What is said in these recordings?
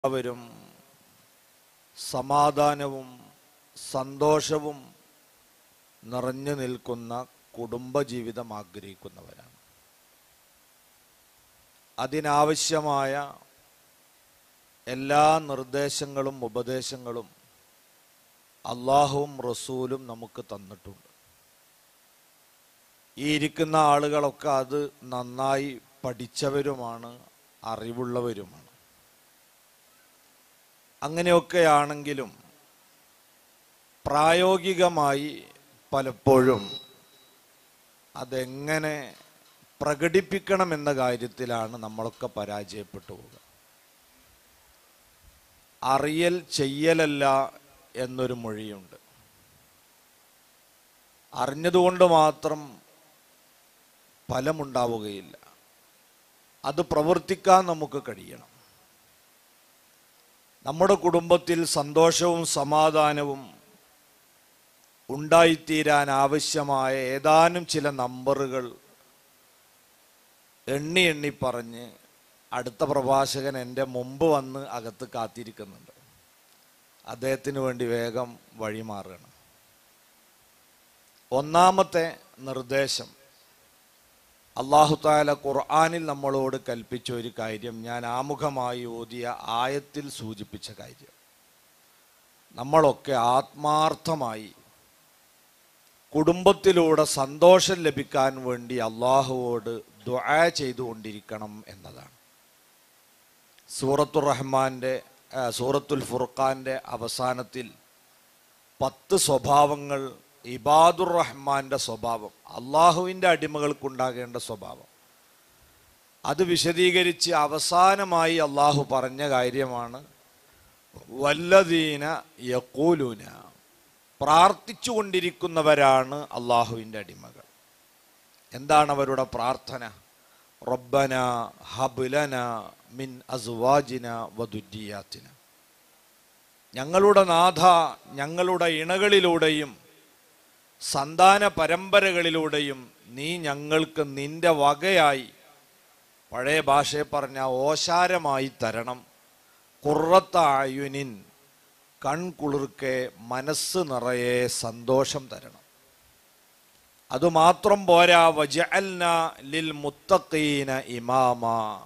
അവരും സമാധാനവും സന്തോഷവും നിറഞ്ഞു നിൽക്കുന്ന കുടുംബജീവിതം ആഗ്രഹിക്കുന്നവരാണ് അതിനാവശ്യമായ എല്ലാ നിർദ്ദേശങ്ങളും ഉപദേശങ്ങളും അള്ളാഹുവും റസൂലും നമുക്ക് തന്നിട്ടുണ്ട് ഈ ഇരിക്കുന്ന ആളുകളൊക്കെ അത് നന്നായി പഠിച്ചവരുമാണ് അറിവുള്ളവരുമാണ് അങ്ങനെയൊക്കെയാണെങ്കിലും പ്രായോഗികമായി പലപ്പോഴും അതെങ്ങനെ പ്രകടിപ്പിക്കണമെന്ന കാര്യത്തിലാണ് നമ്മളൊക്കെ പരാജയപ്പെട്ടു പോകുക അറിയൽ ചെയ്യലല്ല എന്നൊരു മൊഴിയുണ്ട് അറിഞ്ഞതുകൊണ്ട് മാത്രം ഫലമുണ്ടാവുകയില്ല അത് പ്രവർത്തിക്കാൻ നമുക്ക് കഴിയണം നമ്മുടെ കുടുംബത്തിൽ സന്തോഷവും സമാധാനവും ഉണ്ടായിത്തീരാൻ ആവശ്യമായ ഏതാനും ചില നമ്പറുകൾ എണ്ണി എണ്ണി പറഞ്ഞ് അടുത്ത പ്രഭാഷകൻ എൻ്റെ മുമ്പ് വന്ന് അകത്ത് കാത്തിരിക്കുന്നുണ്ട് അദ്ദേഹത്തിന് വേണ്ടി വേഗം വഴിമാറുകയാണ് ഒന്നാമത്തെ നിർദ്ദേശം അള്ളാഹു താല ഖുർആാനിൽ നമ്മളോട് കൽപ്പിച്ച ഒരു കാര്യം ഞാൻ ആമുഖമായി ഓതിയ ആയത്തിൽ സൂചിപ്പിച്ച കാര്യം നമ്മളൊക്കെ ആത്മാർത്ഥമായി കുടുംബത്തിലൂടെ സന്തോഷം ലഭിക്കാൻ വേണ്ടി അള്ളാഹുവോട് ദുആ ചെയ്തുകൊണ്ടിരിക്കണം എന്നതാണ് സൂറത്തുർ റഹ്മാന്റെ ആ, സൂറത്തുൽ ഫുർഖാന്റെ അവസാനത്തിൽ പത്ത് സ്വഭാവങ്ങൾ ഇബാദുർ റഹ്മാന്റെ സ്വഭാവം അള്ളാഹുവിൻ്റെ അടിമകൾക്കുണ്ടാകേണ്ട സ്വഭാവം അത് വിശദീകരിച്ച് അവസാനമായി അള്ളാഹു പറഞ്ഞ കാര്യമാണ് വല്ലദീന യക്കൂലൂന പ്രാർത്ഥിച്ചു കൊണ്ടിരിക്കുന്നവരാണ് അള്ളാഹുവിൻ്റെ അടിമകൾ എന്താണ് അവരുടെ പ്രാർത്ഥന റബ്ബന ഹബുലന മിൻ അസുവാജിന വധുജിയാത്തിന ഞങ്ങളുടെ നാഥ ഞങ്ങളുടെ ഇണകളിലൂടെയും സന്താന പരമ്പരകളിലൂടെയും നീ ഞങ്ങൾക്ക് നിന്റെ വകയായി പഴയ ഭാഷയെ പറഞ്ഞ ഓശാരമായി തരണം കുറത്ത ആയുനിൻ കൺകുളിർക്കെ മനസ്സ് നിറയെ സന്തോഷം തരണം അതുമാത്രം പോരാ വജഅൽന ലിൽ മുത്തഖീന ഇമാമ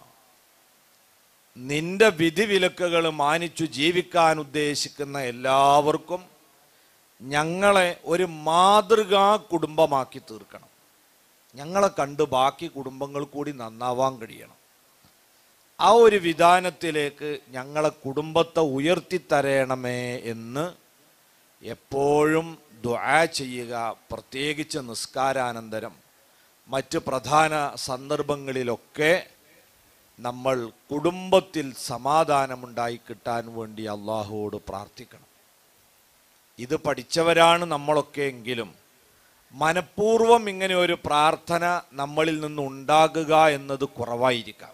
നിന്റെ വിധിവിലക്കുകൾ മാനിച്ചു ജീവിക്കാൻ ഉദ്ദേശിക്കുന്ന എല്ലാവർക്കും ഞങ്ങളെ ഒരു മാതൃകാ കുടുംബമാക്കി തീർക്കണം ഞങ്ങളെ കണ്ട് ബാക്കി കുടുംബങ്ങൾ കൂടി നന്നാവാൻ കഴിയണം ആ ഒരു വിധാനത്തിലേക്ക് ഞങ്ങളെ കുടുംബത്തെ ഉയർത്തിത്തരയണമേ എന്ന് എപ്പോഴും ദുആ ചെയ്യുക പ്രത്യേകിച്ച് നിസ്കാരാനന്തരം മറ്റ് പ്രധാന സന്ദർഭങ്ങളിലൊക്കെ നമ്മൾ കുടുംബത്തിൽ സമാധാനമുണ്ടായി കിട്ടാൻ വേണ്ടി അള്ളാഹുവോട് പ്രാർത്ഥിക്കണം ഇത് പഠിച്ചവരാണ് നമ്മളൊക്കെ എങ്കിലും മനഃപൂർവ്വം ഇങ്ങനെ ഒരു പ്രാർത്ഥന നമ്മളിൽ നിന്ന് ഉണ്ടാകുക എന്നത് കുറവായിരിക്കാം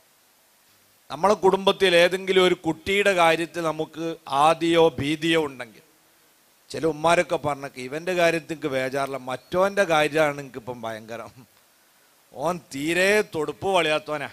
നമ്മളെ കുടുംബത്തിൽ ഏതെങ്കിലും ഒരു കുട്ടിയുടെ കാര്യത്തിൽ നമുക്ക് ആദിയോ ഭീതിയോ ഉണ്ടെങ്കിൽ ചില ഉമ്മാരൊക്കെ പറഞ്ഞൊക്കെ ഇവൻ്റെ കാര്യത്തിൽ എനിക്ക് ബേജാറില്ല മറ്റോൻ്റെ കാര്യമാണ് എനിക്കിപ്പം ഭയങ്കരം ഓൻ തീരെ തൊടുപ്പ് വളയാത്തോനാ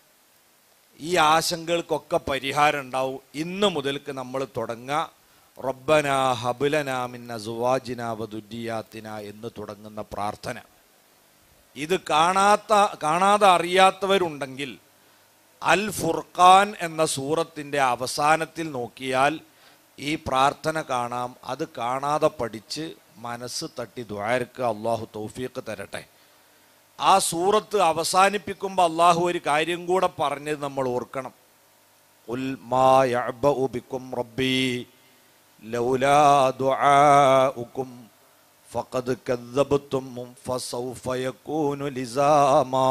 ഈ ആശങ്കകൾക്കൊക്കെ പരിഹാരം ഉണ്ടാവും ഇന്ന് മുതൽക്ക് നമ്മൾ തുടങ്ങുക റബ്ബന ഹബുലന മിന്ന സുവാജിന വദുരിയാത്തിന എന്ന് തുടങ്ങുന്ന പ്രാർത്ഥന ഇത് കാണാത്ത കാണാതെ അറിയാത്തവരുണ്ടെങ്കിൽ അൽ ഫുർഖാൻ എന്ന സൂറത്തിൻ്റെ അവസാനത്തിൽ നോക്കിയാൽ ഈ പ്രാർത്ഥന കാണാം അത് കാണാതെ പഠിച്ച് മനസ്സ് തട്ടി ദ്വാരക്ക് അള്ളാഹു തൗഫീഖ് തരട്ടെ ആ സൂറത്ത് അവസാനിപ്പിക്കുമ്പോൾ അള്ളാഹു ഒരു കാര്യം കൂടെ പറഞ്ഞത് നമ്മൾ ഓർക്കണം ഉൽ മാ യഅ്ബഉ ബിക്കും റബ്ബി ലൗലാ ദുആഉക്കും ഫഖദ് കദ്ദബ്തും ഫസൗഫ യകൂനു ലിസാമാ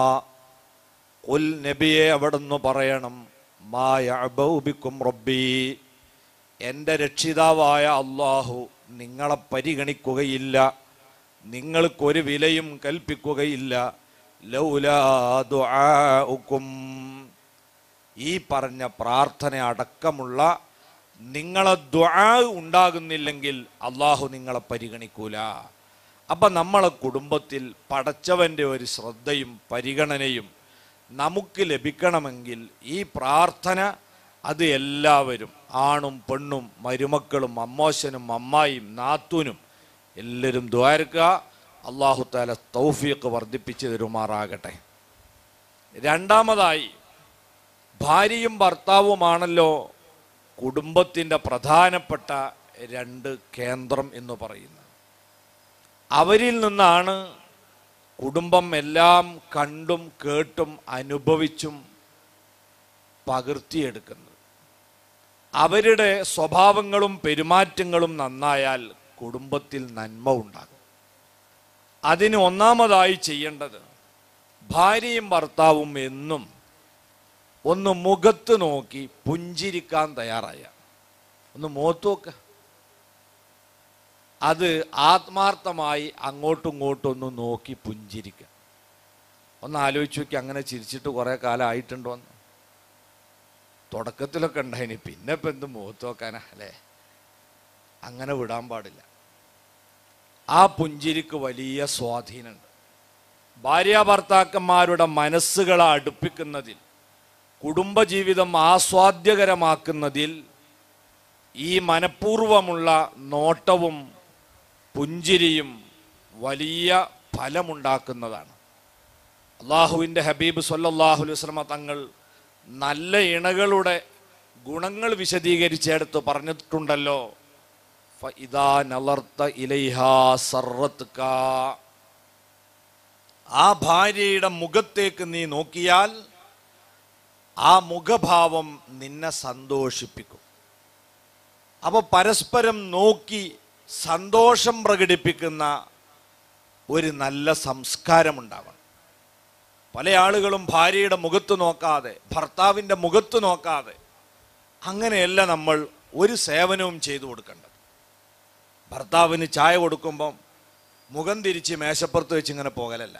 ഉൽ നബിയെ അവിടുന്ന് പറയണം മാ യഅ്ബഉ ബിക്കും റബ്ബി എൻ്റെ രക്ഷിതാവായ അള്ളാഹു നിങ്ങളെ പരിഗണിക്കുകയില്ല നിങ്ങൾക്കൊരു വിലയും കൽപ്പിക്കുകയില്ല ലൗലാ ദുആഉക്കും ഈ പറഞ്ഞ പ്രാർത്ഥന അടക്കമുള്ള നിങ്ങളെ ദ്വാ ഉണ്ടാകുന്നില്ലെങ്കിൽ അള്ളാഹു നിങ്ങളെ പരിഗണിക്കൂല അപ്പം നമ്മളെ കുടുംബത്തിൽ പടച്ചവൻ്റെ ഒരു ശ്രദ്ധയും പരിഗണനയും നമുക്ക് ലഭിക്കണമെങ്കിൽ ഈ പ്രാർത്ഥന അത് എല്ലാവരും ആണും പെണ്ണും മരുമക്കളും അമ്മോശനും അമ്മായിയും നാത്തൂനും എല്ലാവരും ദ്വാരക്കുക അള്ളാഹു താല തൗഫീഖ് വർദ്ധിപ്പിച്ച് തരുമാറാകട്ടെ രണ്ടാമതായി ഭാര്യയും ഭർത്താവുമാണല്ലോ കുടുംബത്തിൻ്റെ പ്രധാനപ്പെട്ട രണ്ട് കേന്ദ്രം എന്ന് പറയുന്നത് അവരിൽ നിന്നാണ് കുടുംബം എല്ലാം കണ്ടും കേട്ടും അനുഭവിച്ചും പകർത്തിയെടുക്കുന്നത് അവരുടെ സ്വഭാവങ്ങളും പെരുമാറ്റങ്ങളും നന്നായാൽ കുടുംബത്തിൽ നന്മ ഉണ്ടാകും അതിന് ഒന്നാമതായി ചെയ്യേണ്ടത് ഭാര്യയും ഭർത്താവും എന്നും ഒന്ന് മുഖത്ത് നോക്കി പുഞ്ചിരിക്കാൻ തയ്യാറായ ഒന്ന് മുഖത്ത് നോക്ക അത് ആത്മാർത്ഥമായി അങ്ങോട്ടും ഇങ്ങോട്ടും ഒന്ന് നോക്കി പുഞ്ചിരിക്കുക ഒന്ന് ആലോചിച്ച് നോക്കി അങ്ങനെ ചിരിച്ചിട്ട് കുറേ കാലം ആയിട്ടുണ്ടോ എന്ന് തുടക്കത്തിലൊക്കെ ഉണ്ടായിനി പിന്നെ ഇപ്പം എന്ത് മുഖത്ത് നോക്കാനാ അല്ലേ അങ്ങനെ വിടാൻ പാടില്ല ആ പുഞ്ചിരിക്ക് വലിയ സ്വാധീനമുണ്ട് ഭാര്യ ഭർത്താക്കന്മാരുടെ മനസ്സുകളെ അടുപ്പിക്കുന്നതിൽ കുടുംബജീവിതം ആസ്വാദ്യകരമാക്കുന്നതിൽ ഈ മനഃപൂർവമുള്ള നോട്ടവും പുഞ്ചിരിയും വലിയ ഫലമുണ്ടാക്കുന്നതാണ് അള്ളാഹുവിൻ്റെ ഹബീബ് സല്ലല്ലാഹു അലൈഹി വസല്ലമ തങ്ങൾ നല്ല ഇണകളുടെ ഗുണങ്ങൾ വിശദീകരിച്ചെടുത്ത് പറഞ്ഞിട്ടുണ്ടല്ലോ ഫഇദാ നളർത്ത ഇലൈഹാ സർറത്ക ആ ഭാര്യയുടെ മുഖത്തേക്ക് നീ നോക്കിയാൽ ആ മുഖഭാവം നിന്നെ സന്തോഷിപ്പിക്കും അപ്പോൾ പരസ്പരം നോക്കി സന്തോഷം പ്രകടിപ്പിക്കുന്ന ഒരു നല്ല സംസ്കാരമുണ്ടാവണം പല ആളുകളും ഭാര്യയുടെ മുഖത്ത് നോക്കാതെ ഭർത്താവിൻ്റെ മുഖത്ത് നോക്കാതെ അങ്ങനെയല്ല നമ്മൾ ഒരു സേവനവും ചെയ്തു കൊടുക്കേണ്ടത് ഭർത്താവിന് ചായ കൊടുക്കുമ്പം മുഖം തിരിച്ച് മേശപ്പുറത്ത് വെച്ച് ഇങ്ങനെ പോകലല്ല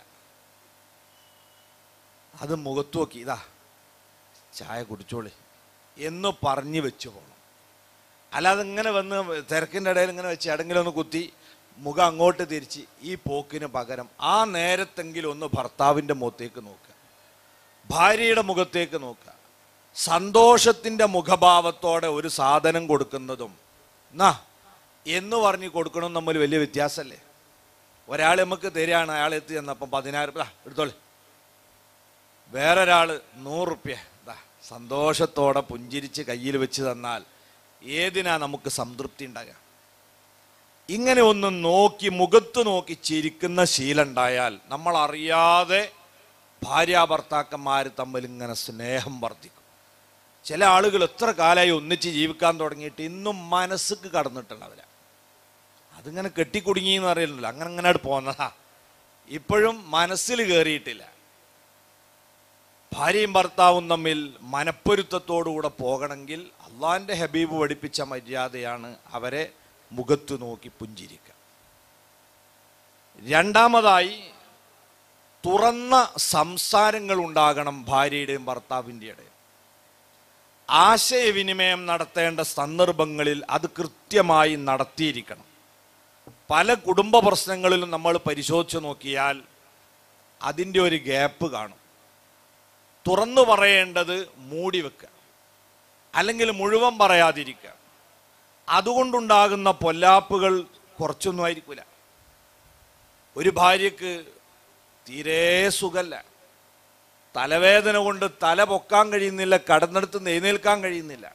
അത് മുഖത്ത് നോക്കി ഇതാ ചായ കുടിച്ചോളി എന്ന് പറഞ്ഞു വെച്ചു പോകണം അല്ലാതെ ഇങ്ങനെ വന്ന് തിരക്കിൻ്റെ ഇടയിൽ ഇങ്ങനെ വെച്ച് എടെങ്കിലും ഒന്ന് കുത്തി മുഖം അങ്ങോട്ട് തിരിച്ച് ഈ പോക്കിന് പകരം ആ നേരത്തെങ്കിലും ഒന്ന് ഭർത്താവിൻ്റെ മുഖത്തേക്ക് നോക്കുക ഭാര്യയുടെ മുഖത്തേക്ക് നോക്കുക സന്തോഷത്തിൻ്റെ മുഖഭാവത്തോടെ ഒരു സാധനം കൊടുക്കുന്നതും എന്നാ എന്ന് പറഞ്ഞ് കൊടുക്കണം തമ്മിൽ വലിയ വ്യത്യാസമല്ലേ ഒരാൾ നമുക്ക് തരികയാണ് അയാൾ എത്തി ചെന്നപ്പം പതിനായിരം ഇതാ എടുത്തോളെ വേറൊരാൾ നൂറുപ്യ ഇതാ സന്തോഷത്തോടെ പുഞ്ചിരിച്ച് കയ്യിൽ വെച്ച് തന്നാൽ ഏതിനാ നമുക്ക് സംതൃപ്തി ഉണ്ടാകുക ഇങ്ങനെ ഒന്ന് നോക്കി മുഖത്ത് നോക്കി ചിരിക്കുന്ന ശീലുണ്ടായാൽ നമ്മൾ അറിയാതെ ഭാര്യ ഭർത്താക്കന്മാർ തമ്മിൽ ഇങ്ങനെ സ്നേഹം വർദ്ധിക്കും ചില ആളുകൾ എത്ര കാലമായി ഒന്നിച്ച് ജീവിക്കാൻ തുടങ്ങിയിട്ട് ഇന്നും മനസ്സുക്ക് കടന്നിട്ടുണ്ടാവില്ല അതിങ്ങനെ കെട്ടിക്കുടുങ്ങി എന്ന് അറിയില്ലല്ലോ അങ്ങനെ അങ്ങനെ അങ്ങോട്ട് പോന്നതാ ഇപ്പോഴും മനസ്സിൽ കയറിയിട്ടില്ല ഭാര്യയും ഭർത്താവും തമ്മിൽ മനപ്പൊരുത്തത്തോടുകൂടെ പോകണമെങ്കിൽ അള്ളാഹിൻ്റെ ഹബീബ് പഠിപ്പിച്ച മര്യാദയാണ് അവരെ മുഖത്ത് നോക്കി പുഞ്ചിരിക്കുക രണ്ടാമതായി തുറന്ന സംസാരങ്ങൾ ഉണ്ടാകണം ഭാര്യയുടെയും ഭർത്താവിൻ്റെ ഇടയിൽ ആശയവിനിമയം നടത്തേണ്ട സന്ദർഭങ്ങളിൽ അത് കൃത്യമായി നടത്തിയിരിക്കണം പല കുടുംബ പ്രശ്നങ്ങളിലും നമ്മൾ പരിശോധിച്ച് നോക്കിയാൽ അതിൻ്റെ ഒരു ഗ്യാപ്പ് കാണും തുറന്നു പറയേണ്ടത് മൂടി വെക്കുക അല്ലെങ്കിൽ മുഴുവൻ പറയാതിരിക്കുക അതുകൊണ്ടുണ്ടാകുന്ന പൊല്ലാപ്പുകൾ കുറച്ചൊന്നും ആയിരിക്കില്ല ഒരു ഭാര്യക്ക് തീരെ സുഖല്ല തലവേദന കൊണ്ട് തല പൊക്കാൻ കഴിയുന്നില്ല കടന്നെടുത്ത് എഴുന്നേൽക്കാൻ കഴിയുന്നില്ല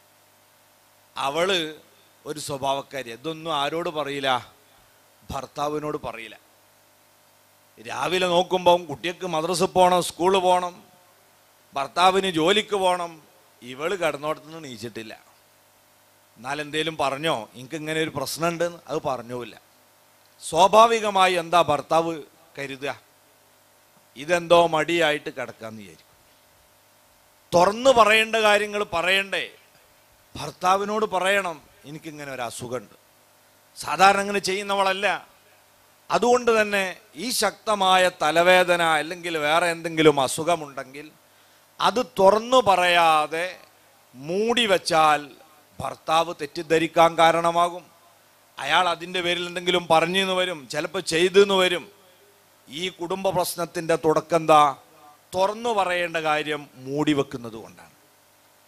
അവള് ഒരു സ്വഭാവക്കാരി ഇതൊന്നും ആരോട് പറയില്ല ഭർത്താവിനോട് പറയില്ല രാവിലെ നോക്കുമ്പം കുട്ടിക്ക് മദ്രസ പോകണം സ്കൂളിൽ പോകണം ഭർത്താവിന് ജോലിക്ക് പോകണം ഇവള് കടന്നോടത്തുനിന്ന് നീച്ചിട്ടില്ല എന്നാൽ എന്തേലും പറഞ്ഞോ എനിക്ക് ഇങ്ങനെ ഒരു പ്രശ്നമുണ്ടെന്ന് അത് പറഞ്ഞുമില്ല സ്വാഭാവികമായി എന്താ ഭർത്താവ് കരുതുക ഇതെന്തോ മടിയായിട്ട് കിടക്കാന്ന് വിചാരിക്കും തുറന്നു പറയേണ്ട കാര്യങ്ങൾ പറയണ്ടേ ഭർത്താവിനോട് പറയണം എനിക്കിങ്ങനെ ഒരു അസുഖമുണ്ട് സാധാരണ അങ്ങനെ ചെയ്യുന്നവളല്ല അതുകൊണ്ട് തന്നെ ഈ ശക്തമായ തലവേദന അല്ലെങ്കിൽ വേറെ എന്തെങ്കിലും അസുഖമുണ്ടെങ്കിൽ അത് തുറന്നു പറയാതെ മൂടി വച്ചാൽ ഭർത്താവ് തെറ്റിദ്ധരിക്കാൻ കാരണമാകും അയാൾ അതിൻ്റെ പേരിൽ എന്തെങ്കിലും പറഞ്ഞെന്ന് വരും ചിലപ്പോൾ ചെയ്തെന്ന് വരും ഈ കുടുംബ പ്രശ്നത്തിൻ്റെ തുടക്കം എന്താ തുറന്നു പറയേണ്ട കാര്യം മൂടി വെക്കുന്നത് കൊണ്ടാണ്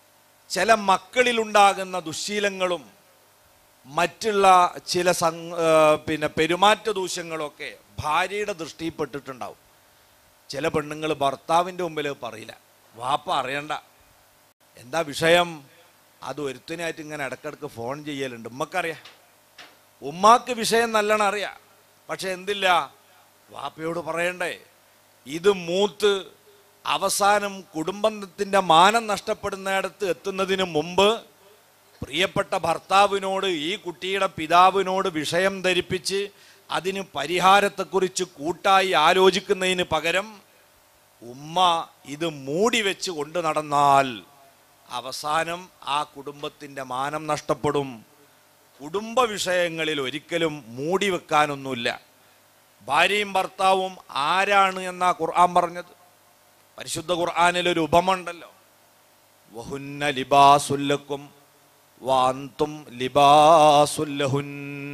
ചില മക്കളിലുണ്ടാകുന്ന ദുശീലങ്ങളും മറ്റുള്ള ചില സം- ആ, പിന്നെ പെരുമാറ്റ ദൂഷ്യങ്ങളൊക്കെ ഭാര്യയുടെ ദൃഷ്ടിയിൽപ്പെട്ടിട്ടുണ്ടാവും ചില പെണ്ണുങ്ങൾ ഭർത്താവിൻ്റെ മുമ്പിൽ പറയില്ല വാപ്പ അറിയണ്ട എന്താ വിഷയം അത് ഒരുത്തനായിട്ട് ഇങ്ങനെ ഇടക്കിടക്ക് ഫോൺ ചെയ്യലുണ്ട് ഉമ്മക്കറിയാം ഉമ്മാക്ക് വിഷയം നല്ലോണം അറിയാം പക്ഷെ എന്തില്ല വാപ്പയോട് പറയണ്ടേ ഇത് മൂത്ത് അവസാനം കുടുംബത്തിൻ്റെ മാനം നഷ്ടപ്പെടുന്നിടത്ത് എത്തുന്നതിന് മുമ്പ് പ്രിയപ്പെട്ട ഭർത്താവിനോട് ഈ കുട്ടിയുടെ പിതാവിനോട് വിഷയം ധരിപ്പിച്ച് അതിന് പരിഹാരത്തെക്കുറിച്ച് കൂട്ടായി ആലോചിക്കുന്നതിന് പകരം ഉമ്മ ഇത് മൂടി വെച്ച് കൊണ്ട് നടന്നാൽ അവസാനം ആ കുടുംബത്തിൻ്റെ മാനം നഷ്ടപ്പെടും കുടുംബ വിഷയങ്ങളിൽ ഒരിക്കലും മൂടി വെക്കാനൊന്നുമില്ല ഭാര്യയും ഭർത്താവും ആരാണ് എന്നാ ഖുർആൻ പറഞ്ഞത് പരിശുദ്ധ ഖുർആനിൽ ഒരു ഉപമ ഉണ്ടല്ലോ വഹുന്ന ലിബാസുല്ലക്കും വാന്തും ലിബാസുല്ലഹുൻ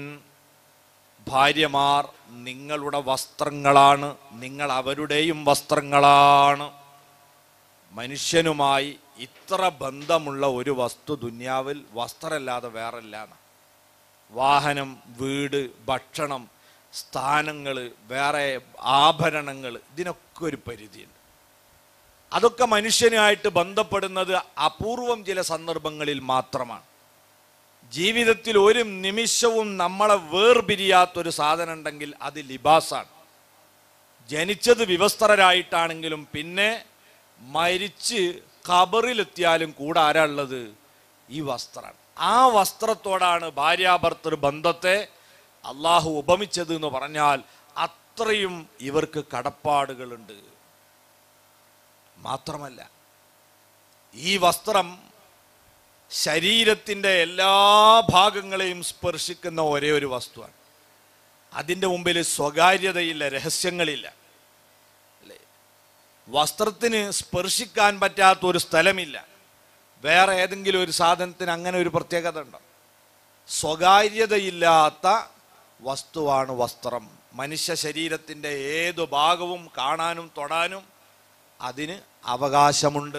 ഭാര്യമാർ നിങ്ങളുടെ വസ്ത്രങ്ങളാണ് നിങ്ങൾ അവരുടെയും വസ്ത്രങ്ങളാണ് മനുഷ്യനുമായി ഇത്ര ബന്ധമുള്ള ഒരു വസ്തു ദുന്യാവിൽ വസ്ത്രമല്ലാതെ വേറല്ല വാഹനം വീട് ഭക്ഷണം സ്ഥാനങ്ങൾ വേറെ ആഭരണങ്ങൾ ഇതിനൊക്കെ ഒരു പരിധിയുണ്ട് അതൊക്കെ മനുഷ്യനുമായിട്ട് ബന്ധപ്പെടുന്നത് അപൂർവം ചില സന്ദർഭങ്ങളിൽ മാത്രമാണ് ജീവിതത്തിൽ ഒരു നിമിഷവും നമ്മളെ വേർപിരിയാത്തൊരു സാധനം ഉണ്ടെങ്കിൽ അത് ലിബാസാണ് ജനിച്ചത് വിവസ്ത്രരായിട്ടാണെങ്കിലും പിന്നെ മരിച്ച് ഖബറിലെത്തിയാലും കൂടെ ആരാ ഉള്ളത് ഈ വസ്ത്രമാണ് ആ വസ്ത്രത്തോടാണ് ഭാര്യാഭർത്തൃ ബന്ധത്തെ അള്ളാഹു ഉപമിച്ചത് എന്ന് പറഞ്ഞാൽ അത്രയും ഇവർക്ക് കടപ്പാടുകളുണ്ട് മാത്രമല്ല ഈ വസ്ത്രം ശരീരത്തിൻ്റെ എല്ലാ ഭാഗങ്ങളെയും സ്പർശിക്കുന്ന ഒരേ ഒരു വസ്തുവാണ് അതിൻ്റെ മുമ്പിൽ സ്വകാര്യതയില്ല രഹസ്യങ്ങളില്ല അല്ലേ വസ്ത്രത്തിന് സ്പർശിക്കാൻ പറ്റാത്ത ഒരു സ്ഥലമില്ല വേറെ ഏതെങ്കിലും ഒരു സാധനത്തിന് അങ്ങനെ ഒരു പ്രത്യേകത ഉണ്ടോ സ്വകാര്യതയില്ലാത്ത വസ്തുവാണ് വസ്ത്രം മനുഷ്യ ശരീരത്തിൻ്റെ ഏതു ഭാഗവും കാണാനും തൊടാനും അതിന് അവകാശമുണ്ട്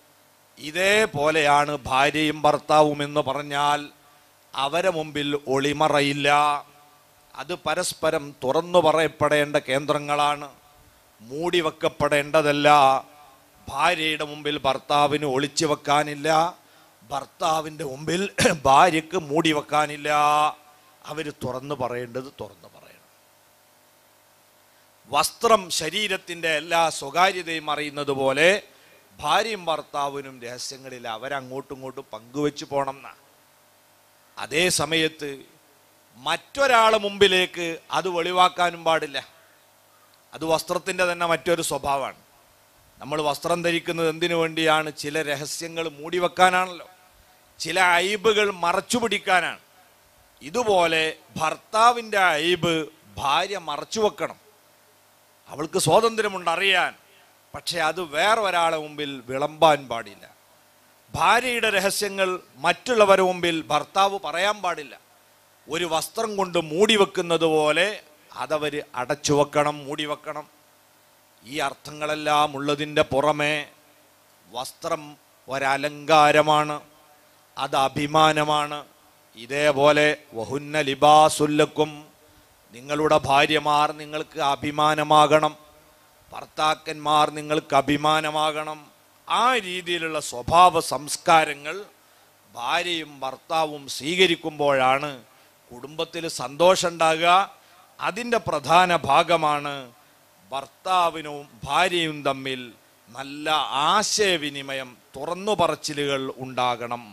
ഇതേപോലെയാണ് ഭാര്യയും ഭർത്താവും എന്ന് പറഞ്ഞാൽ അവരെ മുമ്പിൽ ഒളിമറയില്ല അത് പരസ്പരം തുറന്നു പറയപ്പെടേണ്ട കേന്ദ്രങ്ങളാണ് മൂടി വെക്കപ്പെടേണ്ടതല്ല ഭാര്യയുടെ മുമ്പിൽ ഭർത്താവിന് ഒളിച്ചു വെക്കാനില്ല ഭർത്താവിൻ്റെ മുമ്പിൽ ഭാര്യയ്ക്ക് മൂടി വെക്കാനില്ല അവർ തുറന്നു പറയേണ്ടത് തുറന്നു പറയണം വസ്ത്രം ശരീരത്തിൻ്റെ എല്ലാ സ്വകാര്യതയും അറിയുന്നത് പോലെ ഭാര്യയും ഭർത്താവിനും രഹസ്യങ്ങളിൽ അവരങ്ങോട്ടും ഇങ്ങോട്ടും പങ്കുവെച്ച് പോണം എന്നാ അതേ സമയത്ത് മറ്റൊരാളെ മുമ്പിലേക്ക് അത് വെളിവാക്കാനും പാടില്ല അത് വസ്ത്രത്തിൻ്റെ തന്നെ മറ്റൊരു സ്വഭാവമാണ് നമ്മൾ വസ്ത്രം ധരിക്കുന്നത് എന്തിനു വേണ്ടിയാണ് ചില രഹസ്യങ്ങൾ മൂടി വെക്കാനാണല്ലോ ചില ഐബുകൾ മറച്ചു പിടിക്കാനാണ് ഇതുപോലെ ഭർത്താവിൻ്റെ ഐബ് ഭാര്യ മറച്ചു വെക്കണം അവൾക്ക് സ്വാതന്ത്ര്യമുണ്ട് അറിയാൻ പക്ഷെ അത് വേറെ ഒരാളെ മുമ്പിൽ വിളമ്പാൻ പാടില്ല ഭാര്യയുടെ രഹസ്യങ്ങൾ മറ്റുള്ളവരുടെ മുമ്പിൽ ഭർത്താവ് പറയാൻ പാടില്ല ഒരു വസ്ത്രം കൊണ്ട് മൂടി വെക്കുന്നത് പോലെ അതവർ അടച്ചു വെക്കണം മൂടി വെക്കണം ഈ അർത്ഥങ്ങളെല്ലാം ഉള്ളതിൻ്റെ പുറമെ വസ്ത്രം ഒരലങ്കാരമാണ് അത് അഭിമാനമാണ് ഇതേപോലെ വഹുന്ന ലിബാസുല്ലക്കും നിങ്ങളുടെ ഭാര്യമാർ നിങ്ങൾക്ക് അഭിമാനമാകണം ഭർത്താക്കന്മാർ നിങ്ങൾക്ക് അഭിമാനമാകണം ആ രീതിയിലുള്ള സ്വഭാവ സംസ്കാരങ്ങൾ ഭാര്യയും ഭർത്താവും സ്വീകരിക്കുമ്പോഴാണ് കുടുംബത്തിൽ സന്തോഷം ഉണ്ടാകുക അതിൻ്റെ പ്രധാന ഭാഗമാണ് ഭർത്താവിനും ഭാര്യയും തമ്മിൽ നല്ല ആശയവിനിമയം തുറന്നു പറച്ചിലുകൾ ഉണ്ടാകണം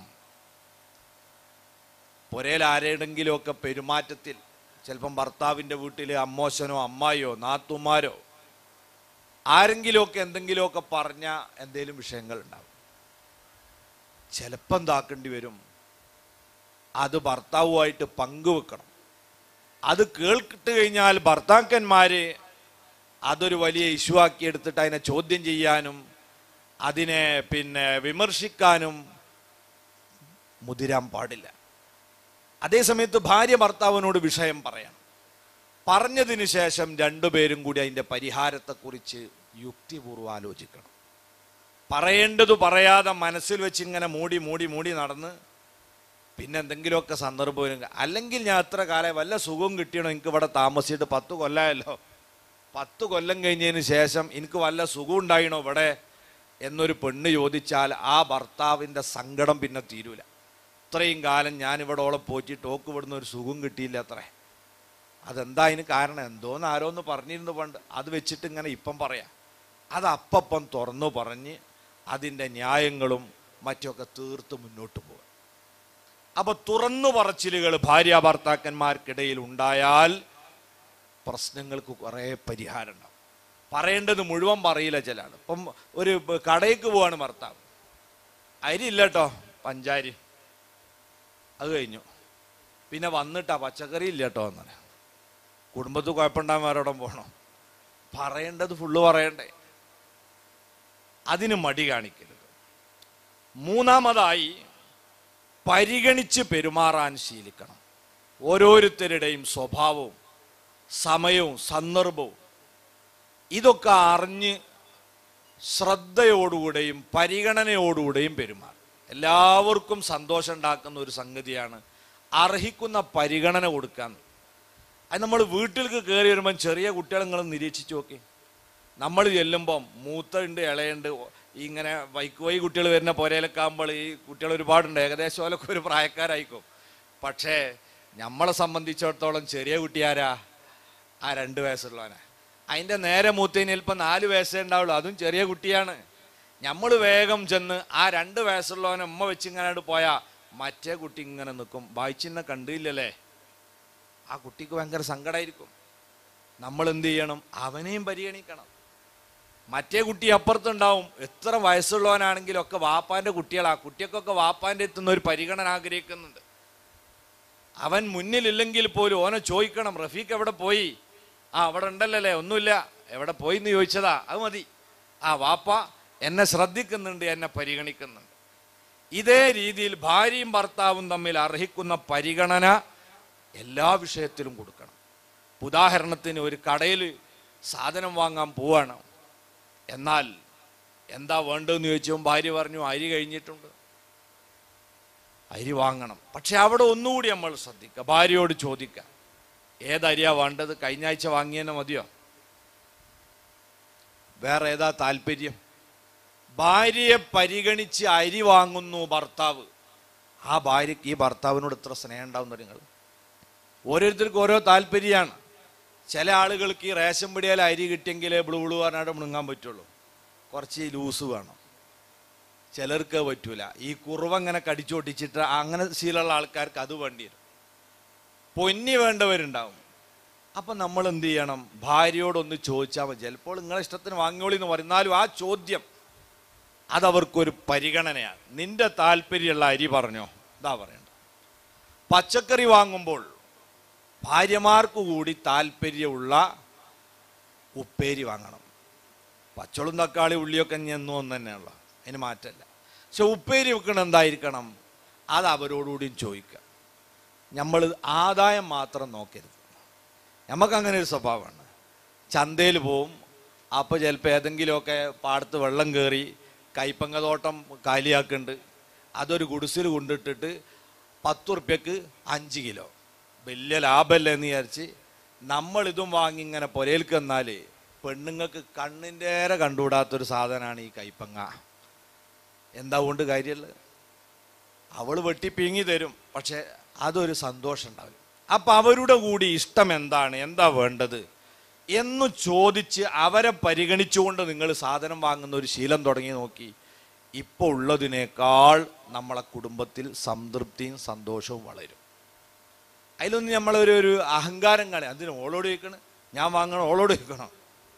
പുരയിൽ ആരുടെങ്കിലുമൊക്കെ പെരുമാറ്റത്തിൽ ചിലപ്പം ഭർത്താവിൻ്റെ വീട്ടിൽ അമ്മോശനോ അമ്മായിയോ നാത്തുമാരോ ആരെങ്കിലുമൊക്കെ എന്തെങ്കിലുമൊക്കെ പറഞ്ഞ എന്തെങ്കിലും വിഷയങ്ങൾ ഉണ്ടാവും ചിലപ്പം എന്താക്കേണ്ടി വരും അത് ഭർത്താവുമായിട്ട് പങ്കുവെക്കണം അത് കേൾക്കിട്ട് കഴിഞ്ഞാൽ ഭർത്താക്കന്മാര് അതൊരു വലിയ ഇഷ്യൂ ആക്കി എടുത്തിട്ട് അതിനെ ചോദ്യം ചെയ്യാനും അതിനെ പിന്നെ വിമർശിക്കാനും മുതിരാൻ പാടില്ല അതേസമയത്ത് ഭാര്യ ഭർത്താവിനോട് വിഷയം പറയണം പറഞ്ഞതിന് ശേഷം രണ്ടുപേരും കൂടി അതിൻ്റെ പരിഹാരത്തെക്കുറിച്ച് യുക്തിപൂർവ്വം ആലോചിക്കണം പറയേണ്ടത് പറയാതെ മനസ്സിൽ വെച്ച് ഇങ്ങനെ മൂടി മൂടി മൂടി നടന്ന് പിന്നെ എന്തെങ്കിലുമൊക്കെ സന്ദർഭം വരും അല്ലെങ്കിൽ ഞാൻ എത്ര കാലം വല്ല സുഖവും കിട്ടിയണോ എനിക്ക് ഇവിടെ താമസിച്ചിട്ട് പത്ത് കൊല്ലമായല്ലോ പത്ത് കൊല്ലം കഴിഞ്ഞതിന് ശേഷം എനിക്ക് വല്ല സുഖം ഉണ്ടായിണോ ഇവിടെ എന്നൊരു പെണ്ണ് ചോദിച്ചാൽ ആ ഭർത്താവിൻ്റെ സങ്കടം പിന്നെ തീരൂല ഇത്രയും കാലം ഞാൻ ഇവിടെ ഓളെ പോറ്റിട്ട് ഓക്ക് ഇവിടുന്ന് ഒരു സുഖം കിട്ടിയില്ല അത്രേ അതെന്താ അതിന് കാരണം എന്തോന്ന് ആരോന്ന് പറഞ്ഞിരുന്നു പണ്ട് അത് വെച്ചിട്ട് ഇങ്ങനെ ഇപ്പം പറയാം അത് അപ്പം തുറന്നു പറഞ്ഞ് അതിൻ്റെ ന്യായങ്ങളും മറ്റൊക്കെ തീർത്ത് മുന്നോട്ട് പോകുക അപ്പൊ തുറന്നു പറച്ചിലുകൾ ഭാര്യ ഭർത്താക്കന്മാർക്കിടയിൽ ഉണ്ടായാൽ പ്രശ്നങ്ങൾക്ക് കുറേ പരിഹാരം ഉണ്ടാവും പറയേണ്ടത് മുഴുവൻ പറയില്ല ചിലാണ് ഇപ്പം ഒരു ബ- കടയ്ക്ക് പോവാണ് ഭർത്താവ് അരി ഇല്ല കേട്ടോ പഞ്ചാരി അത് കഴിഞ്ഞു പിന്നെ വന്നിട്ടാ പച്ചക്കറി ഇല്ല കേട്ടോ എന്നാണ് കുടുംബത്തിൽ കുഴപ്പമുണ്ടാകും ആരോടും പോകണം പറയേണ്ടത് ഫുള്ള് പറയണ്ടേ അതിന് മടി കാണിക്കരുത് മൂന്നാമതായി പരിഗണിച്ച് പെരുമാറാൻ ശീലിക്കണം ഓരോരുത്തരുടെയും സ്വഭാവവും സമയവും സന്ദർഭവും ഇതൊക്കെ അറിഞ്ഞ് ശ്രദ്ധയോടുകൂടെയും പരിഗണനയോടുകൂടെയും പെരുമാറും എല്ലാവർക്കും സന്തോഷം ഉണ്ടാക്കുന്ന ഒരു സംഗതിയാണ് അർഹിക്കുന്ന പരിഗണന കൊടുക്കാൻ അത് നമ്മൾ വീട്ടിലേക്ക് കയറി വരുമ്പം ചെറിയ കുട്ടികളെ നിങ്ങൾ നിരീക്ഷിച്ച് നോക്കി നമ്മൾ ചെല്ലുമ്പം മൂത്തുണ്ട് ഇളയുണ്ട് ഇങ്ങനെ വൈക്ക് വൈ കുട്ടികൾ വരുന്ന പുരയിലൊക്കെ ആകുമ്പോൾ ഈ കുട്ടികൾ ഒരുപാടുണ്ട് ഏകദേശം ഓലൊക്കെ ഒരു പ്രായക്കാരായിക്കും പക്ഷേ നമ്മളെ സംബന്ധിച്ചിടത്തോളം ചെറിയ കുട്ടിയാരാ ആ രണ്ട് വയസ്സുള്ളവനാ അതിൻ്റെ നേരെ മൂത്തതിന് ചിലപ്പോൾ നാല് വയസ്സേ ഉണ്ടാവുള്ളൂ അതും ചെറിയ കുട്ടിയാണ് നമ്മൾ വേഗം ചെന്ന് ആ രണ്ട് വയസ്സുള്ളവനെ ഉമ്മ വെച്ച് ഇങ്ങനെ പോയാ മറ്റേ കുട്ടി ഇങ്ങനെ നിൽക്കും വായിച്ചിന്നെ കണ്ടില്ലല്ലേ ആ കുട്ടിക്ക് ഭയങ്കര സങ്കടമായിരിക്കും നമ്മൾ എന്ത് ചെയ്യണം അവനെയും പരിഗണിക്കണം മറ്റേ കുട്ടി അപ്പുറത്തുണ്ടാവും എത്ര വയസ്സുള്ളവനാണെങ്കിലും ഒക്കെ വാപ്പാന്റെ കുട്ടികളാ കുട്ടിയൊക്കെ വാപ്പാന്റെ എത്തുന്ന ഒരു പരിഗണന ആഗ്രഹിക്കുന്നുണ്ട് അവൻ മുന്നിലില്ലെങ്കിൽ പോലും ഓനെ ചോദിക്കണം റഫീഖ് എവിടെ പോയി ആ അവിടെ ഉണ്ടല്ലേ ഒന്നുമില്ല എവിടെ പോയി എന്ന് ചോദിച്ചതാ അത് മതി ആ വാപ്പ എന്നെ ശ്രദ്ധിക്കുന്നുണ്ട് എന്നെ പരിഗണിക്കുന്നുണ്ട് ഇതേ രീതിയിൽ ഭാര്യയും ഭർത്താവും തമ്മിൽ അർഹിക്കുന്ന പരിഗണന എല്ലാ വിഷയത്തിലും കൊടുക്കണം ഉദാഹരണത്തിന് ഒരു കടയിൽ സാധനം വാങ്ങാൻ പോവാണ് എന്നാൽ എന്താ വേണ്ടതെന്ന് ചോദിച്ചപ്പോൾ ഭാര്യ പറഞ്ഞു അരി കഴിഞ്ഞിട്ടുണ്ട് അരി വാങ്ങണം പക്ഷെ അവിടെ ഒന്നുകൂടി നമ്മൾ ശ്രദ്ധിക്കുക ഭാര്യയോട് ചോദിക്കുക ഏതരിയാ വേണ്ടത് കഴിഞ്ഞ ആഴ്ച വാങ്ങിയെന്നെ മതിയോ വേറെ ഏതാ താല്പര്യം ഭാര്യയെ പരിഗണിച്ച് അരി വാങ്ങുന്നു ഭർത്താവ് ആ ഭാര്യയ്ക്ക് ഈ ഭർത്താവിനോട് ഇത്ര സ്നേഹം ഉണ്ടാവുന്ന നിങ്ങൾ ഓരോരുത്തർക്കും ഓരോ താല്പര്യമാണ് ചില ആളുകൾക്ക് ഈ റേഷൻ പിടിയാൽ അരി കിട്ടിയെങ്കിലേ ബ്ലൂ ബ്ലൂ പറഞ്ഞാൽ മുണുങ്ങാൻ പറ്റുള്ളൂ കുറച്ച് ലൂസ് വേണം ചിലർക്ക് അത് പറ്റൂല ഈ കുറവ് അങ്ങനെ കടിച്ചോട്ടിച്ചിട്ട് അങ്ങനെ ശീലമുള്ള ആൾക്കാർക്ക് അത് വേണ്ടി വരും പൊന്നി വേണ്ടവരുണ്ടാവും അപ്പം നമ്മൾ എന്ത് ചെയ്യണം ഭാര്യയോടൊന്ന് ചോദിച്ചാൽ മതി ചിലപ്പോൾ നിങ്ങളെ ഇഷ്ടത്തിന് വാങ്ങിയോളി എന്ന് പറഞ്ഞാലും ആ ചോദ്യം അതവർക്കൊരു പരിഗണനയാണ് നിന്റെ താല്പര്യമുള്ള അരി പറഞ്ഞോ ഇതാ പറയണ്ട പച്ചക്കറി വാങ്ങുമ്പോൾ ഭാര്യമാർക്ക് കൂടി താല്പര്യമുള്ള ഉപ്പേരി വാങ്ങണം പച്ചളും തക്കാളി ഉള്ളിയൊക്കെ ഇനി എന്നും ഒന്ന് തന്നെയുള്ള അതിന് മാറ്റമല്ല പക്ഷെ ഉപ്പേരി വെക്കണം എന്തായിരിക്കണം അത് അവരോടുകൂടിയും ചോദിക്കുക നമ്മൾ ആദായം മാത്രം നോക്കരുത് നമുക്ക് അങ്ങനെ ഒരു സ്വഭാവമാണ് ചന്തയിൽ പോവും അപ്പോൾ ചിലപ്പോൾ ഏതെങ്കിലുമൊക്കെ പാടത്ത് വെള്ളം കയറി കൈപ്പങ്ങ തോട്ടം കാലിയാക്കുന്നുണ്ട് അതൊരു ഗുഡിസിൽ കൊണ്ടിട്ടിട്ട് പത്ത് ഉറുപ്യക്ക് അഞ്ച് കിലോ വലിയ ലാഭമല്ലേ എന്ന് വിചാരിച്ച് നമ്മൾ ഇതും വാങ്ങി ഇങ്ങനെ പുരയിൽക്ക് എന്നാൽ പെണ്ണുങ്ങൾക്ക് കണ്ണിൻ്റെറെ കണ്ടുകൂടാത്തൊരു സാധനമാണ് ഈ കൈപ്പങ്ങ എന്താ കൊണ്ട് കാര്യമുള്ളത് അവൾ വെട്ടി പീങ്ങി തരും പക്ഷെ അതൊരു സന്തോഷം ഉണ്ടാവില്ല അപ്പം അവരുടെ കൂടി ഇഷ്ടം എന്താണ് എന്താ വേണ്ടത് എന്ന് ചോദിച്ച് അവരെ പരിഗണിച്ചുകൊണ്ട് നിങ്ങൾ സാധനം വാങ്ങുന്ന ഒരു ശീലം തുടങ്ങി നോക്കി ഇപ്പോൾ ഉള്ളതിനേക്കാൾ നമ്മളെ കുടുംബത്തിൽ സംതൃപ്തിയും സന്തോഷവും വളരും അതിലൊന്നും നമ്മളൊരു ഒരു അഹങ്കാരം കാണി അതിന് ഓളോട് ചോദിക്കണം ഞാൻ വാങ്ങണം ഓളോട് ചോദിക്കണം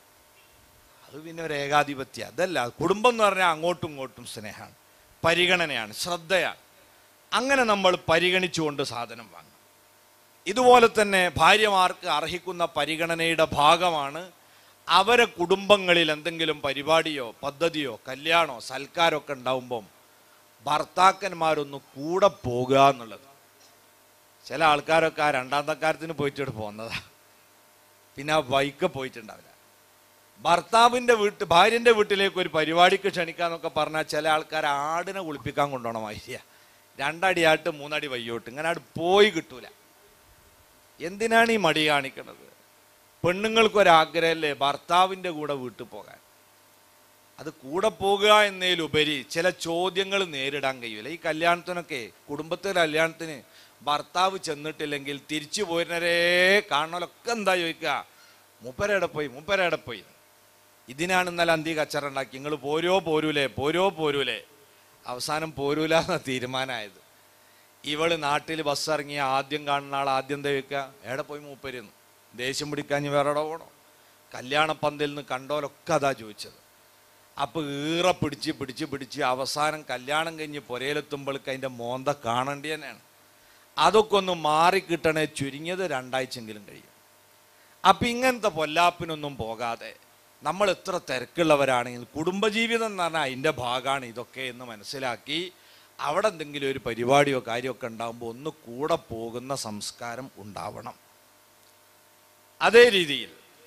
അത് പിന്നെ ഒരു ഏകാധിപത്യം അതല്ല കുടുംബം എന്ന് പറഞ്ഞാൽ അങ്ങോട്ടും ഇങ്ങോട്ടും സ്നേഹമാണ് പരിഗണനയാണ് ശ്രദ്ധയാണ് അങ്ങനെ നമ്മൾ പരിഗണിച്ചുകൊണ്ട് സാധനം വാങ്ങും ഇതുപോലെ തന്നെ ഭാര്യമാർക്ക് അർഹിക്കുന്ന പരിഗണനയുടെ ഭാഗമാണ് അവരെ കുടുംബങ്ങളിൽ എന്തെങ്കിലും പരിപാടിയോ പദ്ധതിയോ കല്യാണോ സൽക്കാരമൊക്കെ ഉണ്ടാവുമ്പം ഭർത്താക്കന്മാരൊന്ന് കൂടെ പോകുക എന്നുള്ളത് ചില ആൾക്കാരൊക്കെ ആ രണ്ടാം തക്കാരത്തിന് പോയിട്ട് പോകുന്നതാ പിന്നെ ആ ബൈക്ക് പോയിട്ടുണ്ടാവില്ല ഭർത്താവിന്റെ വീട്ട് ഭാര്യന്റെ വീട്ടിലേക്ക് ഒരു പരിപാടിക്ക് ക്ഷണിക്കാന്നൊക്കെ പറഞ്ഞാൽ ചില ആൾക്കാർ ആടിനെ കുളിപ്പിക്കാൻ കൊണ്ടുപോകണം മാതിരിയ രണ്ടടിയാട്ട് മൂന്നടി വയ്യോട്ട് ഇങ്ങനെ അവിടെ പോയി കിട്ടൂല എന്തിനാണ് ഈ മടി കാണിക്കുന്നത് പെണ്ണുങ്ങൾക്കൊരാഗ്രഹമല്ലേ ഭർത്താവിന്റെ കൂടെ വീട്ടിൽ പോകാൻ അത് കൂടെ പോകുക എന്നതിലുപരി ചില ചോദ്യങ്ങൾ നേരിടാൻ കഴിയൂല ഈ കല്യാണത്തിനൊക്കെ കുടുംബത്തിലെ കല്യാണത്തിന് ഭർത്താവ് ചെന്നിട്ടില്ലെങ്കിൽ തിരിച്ചു പോരുന്നവരെ കാണണമല്ലൊക്കെ എന്താ ചോദിക്കുക മൂപ്പരയുടെ പോയി മൂപ്പരയുടെ പോയി ഇതിനാണ് ഇന്നലെ അന്തി കച്ചറ ഉണ്ടാക്കി നിങ്ങൾ പോരോ പോരൂലേ പോരോ പോരൂലേ അവസാനം പോരൂല എന്ന തീരുമാനമായത് ഇവള് നാട്ടിൽ ബസ് ഇറങ്ങിയ ആദ്യം കാണുന്ന ആൾ ആദ്യം എന്താ ചോദിക്കുക എവിടെ പോയി മൂപ്പരുന്നു ദേഷ്യം പിടിക്കാൻ വേറെ എവിടെ പോകണോ കല്യാണ പന്തലിൽ നിന്ന് കണ്ടോലൊക്കെ അതാ ചോദിച്ചത് അപ്പൊ ഈറ പിടിച്ച് പിടിച്ച് പിടിച്ച് അവസാനം കല്യാണം കഴിഞ്ഞ് പുരയിലെത്തുമ്പോഴേക്ക് അതിന്റെ മോന്ത കാണേണ്ടി തന്നെയാണ് അതൊക്കെ ഒന്ന് മാറിക്കിട്ടണേ ചുരുങ്ങിയത് രണ്ടാഴ്ചെങ്കിലും കഴിയും അപ്പൊ ഇങ്ങനത്തെ പൊല്ലാപ്പിനൊന്നും പോകാതെ നമ്മൾ എത്ര തിരക്കുള്ളവരാണെങ്കിൽ കുടുംബജീവിതം എന്ന് പറഞ്ഞാൽ അതിൻ്റെ ഭാഗമാണ് ഇതൊക്കെ എന്ന് മനസ്സിലാക്കി അവിടെ എന്തെങ്കിലും ഒരു പരിപാടിയോ കാര്യമൊക്കെ ഉണ്ടാകുമ്പോൾ ഒന്ന് കൂടെ പോകുന്ന സംസ്കാരം ഉണ്ടാവണം അതേ രീതിയിൽ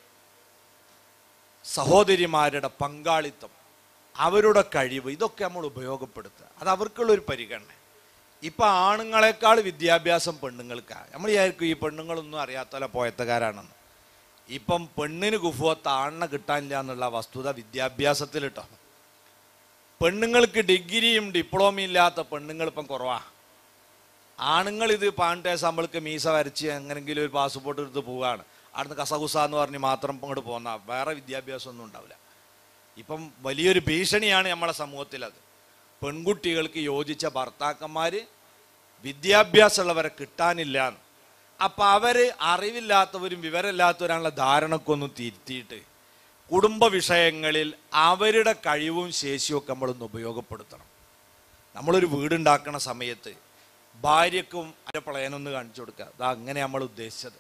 സഹോദരിമാരുടെ പങ്കാളിത്തം അവരുടെ കഴിവ് ഇതൊക്കെ നമ്മൾ ഉപയോഗപ്പെടുത്തുക അത് അവർക്കുള്ള ഒരു പരിഗണന ഇപ്പൊ ആണുങ്ങളെക്കാൾ വിദ്യാഭ്യാസം പെണ്ണുങ്ങൾക്കാണ് നമ്മൾ വിചാരിക്കും ഈ പെണ്ണുങ്ങളൊന്നും അറിയാത്തല്ല പോയത്തക്കാരാണെന്ന് ഇപ്പം പെണ്ണിന് കുഫുവത്ത് ആണിനെ കിട്ടാനില്ല എന്നുള്ള വസ്തുത വിദ്യാഭ്യാസത്തിൽ കേട്ടോ പെണ്ണുങ്ങൾക്ക് ഡിഗ്രിയും ഡിപ്ലോമയും ഇല്ലാത്ത പെണ്ണുങ്ങൾ ഇപ്പം കുറവാ ആണുങ്ങൾ ഇത് പാണ്ഡേ നമ്മൾക്ക് മീസ വരച്ച് എങ്ങനെങ്കിലും ഒരു പാസ്പോർട്ട് എടുത്ത് പോവുകയാണ് അവിടുന്ന് കസകുസ എന്ന് പറഞ്ഞ് മാത്രം ഇങ്ങോട്ട് പോന്ന വേറെ വിദ്യാഭ്യാസം ഒന്നും ഉണ്ടാവില്ല ഇപ്പം വലിയൊരു ഭീഷണിയാണ് നമ്മളെ സമൂഹത്തിൽ അത് പെൺകുട്ടികൾക്ക് യോജിച്ച ഭർത്താക്കന്മാര് വിദ്യാഭ്യാസമുള്ളവരെ കിട്ടാനില്ല എന്ന്. അപ്പൊ അവര് അറിവില്ലാത്തവരും വിവരമില്ലാത്തവരാണുള്ള ധാരണക്കൊന്നും തിരുത്തിയിട്ട് കുടുംബ വിഷയങ്ങളിൽ അവരുടെ കഴിവും ശേഷിയും ഒക്കെ നമ്മളൊന്ന് ഉപയോഗപ്പെടുത്തണം നമ്മളൊരു വീടുണ്ടാക്കണ സമയത്ത് ഭാര്യക്കും അതിൻ്റെ പ്ലാനൊന്ന് കാണിച്ചു കൊടുക്കുക അതാ അങ്ങനെ നമ്മൾ ഉദ്ദേശിച്ചത്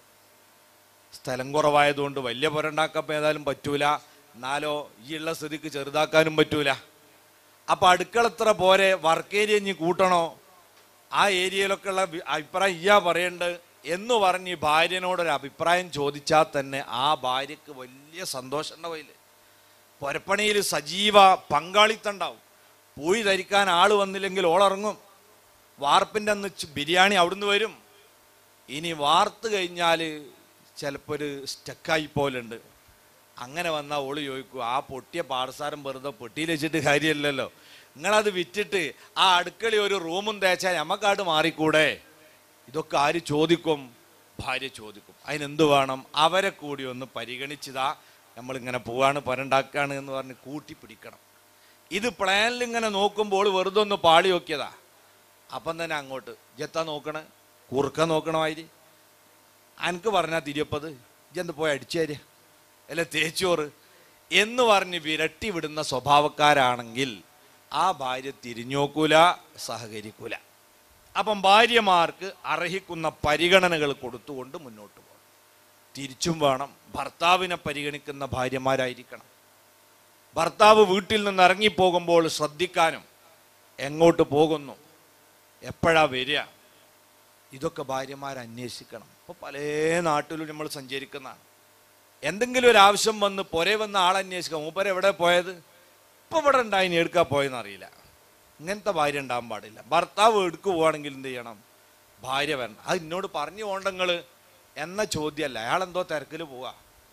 സ്ഥലം കുറവായതുകൊണ്ട് വലിയ പുരണ്ടാക്കാൻ ഏതായാലും പറ്റൂല എന്നാലോ ഈ ഉള്ള സ്ഥിതിക്ക് ചെറുതാക്കാനും പറ്റൂല അപ്പൊ അടുക്കളത്ര പോരെ വർക്ക് ഏരിയ ഇനി കൂട്ടണോ ആ ഏരിയയിലൊക്കെ ഉള്ള വി- അഭിപ്രായം ഇയ്യാ പറയണ്ട് എന്ന് പറഞ്ഞ് ഈ ഭാര്യനോടൊരു അഭിപ്രായം ചോദിച്ചാൽ തന്നെ ആ ഭാര്യക്ക് വലിയ സന്തോഷം ഉണ്ടാവില്ലേ പുരപ്പണിയിൽ സജീവ പങ്കാളിത്തം ഉണ്ടാവും പോയി ധരിക്കാൻ ആള് വന്നില്ലെങ്കിൽ ഓളിറങ്ങും വാർപ്പിൻ്റെ അന്ന് ച് ബിരിയാണി അവിടുന്ന് വരും ഇനി വാർത്ത് കഴിഞ്ഞാൽ ചിലപ്പോൾ ഒരു സ്റ്റക്കായി പോലുണ്ട് അങ്ങനെ വന്നാൽ ഓള് ചോദിക്കും ആ പൊട്ടിയ പാടസാരം വെറുതെ പൊട്ടിയിൽ വെച്ചിട്ട് കാര്യമില്ലല്ലോ നിങ്ങളത് വിറ്റിട്ട് ആ അടുക്കള ഒരു റൂമും തേച്ചാൽ ഞമ്മക്കാട്ട് മാറിക്കൂടെ ഇതൊക്കെ ആര് ചോദിക്കും ഭാര്യ ചോദിക്കും അതിനെന്ത് വേണം അവരെ കൂടി ഒന്ന് പരിഗണിച്ചതാ നമ്മളിങ്ങനെ പോവാണ് പരണ്ടാക്കാണ് എന്ന് പറഞ്ഞ് കൂട്ടി പിടിക്കണം ഇത് പ്ലാനിൽ ഇങ്ങനെ നോക്കുമ്പോൾ വെറുതെ ഒന്ന് പാളി നോക്കിയതാ അപ്പം തന്നെ അങ്ങോട്ട് ജെത്താ നോക്കണ കുറുക്ക നോക്കണമായിരി അനക്ക് പറഞ്ഞാൽ തിരിയപ്പത് ഇജെന്ത് പോയി അടിച്ചേര് അല്ല തേച്ചോറ് എന്ന് പറഞ്ഞ് വിരട്ടി വിടുന്ന സ്വഭാവക്കാരാണെങ്കിൽ ആ ഭാര്യ തിരിഞ്ഞോക്കൂല സഹകരിക്കൂല അപ്പം ഭാര്യമാർക്ക് അർഹിക്കുന്ന പരിഗണനകൾ കൊടുത്തുകൊണ്ട് മുന്നോട്ട് പോകണം തിരിച്ചും വേണം ഭർത്താവിനെ പരിഗണിക്കുന്ന ഭാര്യമാരായിരിക്കണം ഭർത്താവ് വീട്ടിൽ നിന്ന് ഇറങ്ങിപ്പോകുമ്പോൾ ശ്രദ്ധിക്കാനും എങ്ങോട്ട് പോകുന്നു എപ്പോഴാ വരിക ഇതൊക്കെ ഭാര്യമാർ അന്വേഷിക്കണം ഇപ്പോൾ പല നാട്ടിലും നമ്മൾ സഞ്ചരിക്കുന്നതാണ് എന്തെങ്കിലും ഒരു ആവശ്യം വന്ന് പുര വന്ന ആൾ അന്വേഷിക്കാം മൂപ്പര എവിടെ പോയത് ഇപ്പൊ ഇവിടെ ഉണ്ടായിനി എടുക്കാ പോയെന്ന് അറിയില്ല ഇങ്ങനത്തെ ഭാര്യ ഉണ്ടാകാൻ പാടില്ല ഭർത്താവ് എടുക്കു പോവാണെങ്കിൽ എന്ത് ചെയ്യണം ഭാര്യ വരണം അത് എന്നോട് പറഞ്ഞു പോണ്ടങ്ങള് എന്ന ചോദ്യമല്ല അയാൾ എന്തോ തിരക്കിൽ പോവാ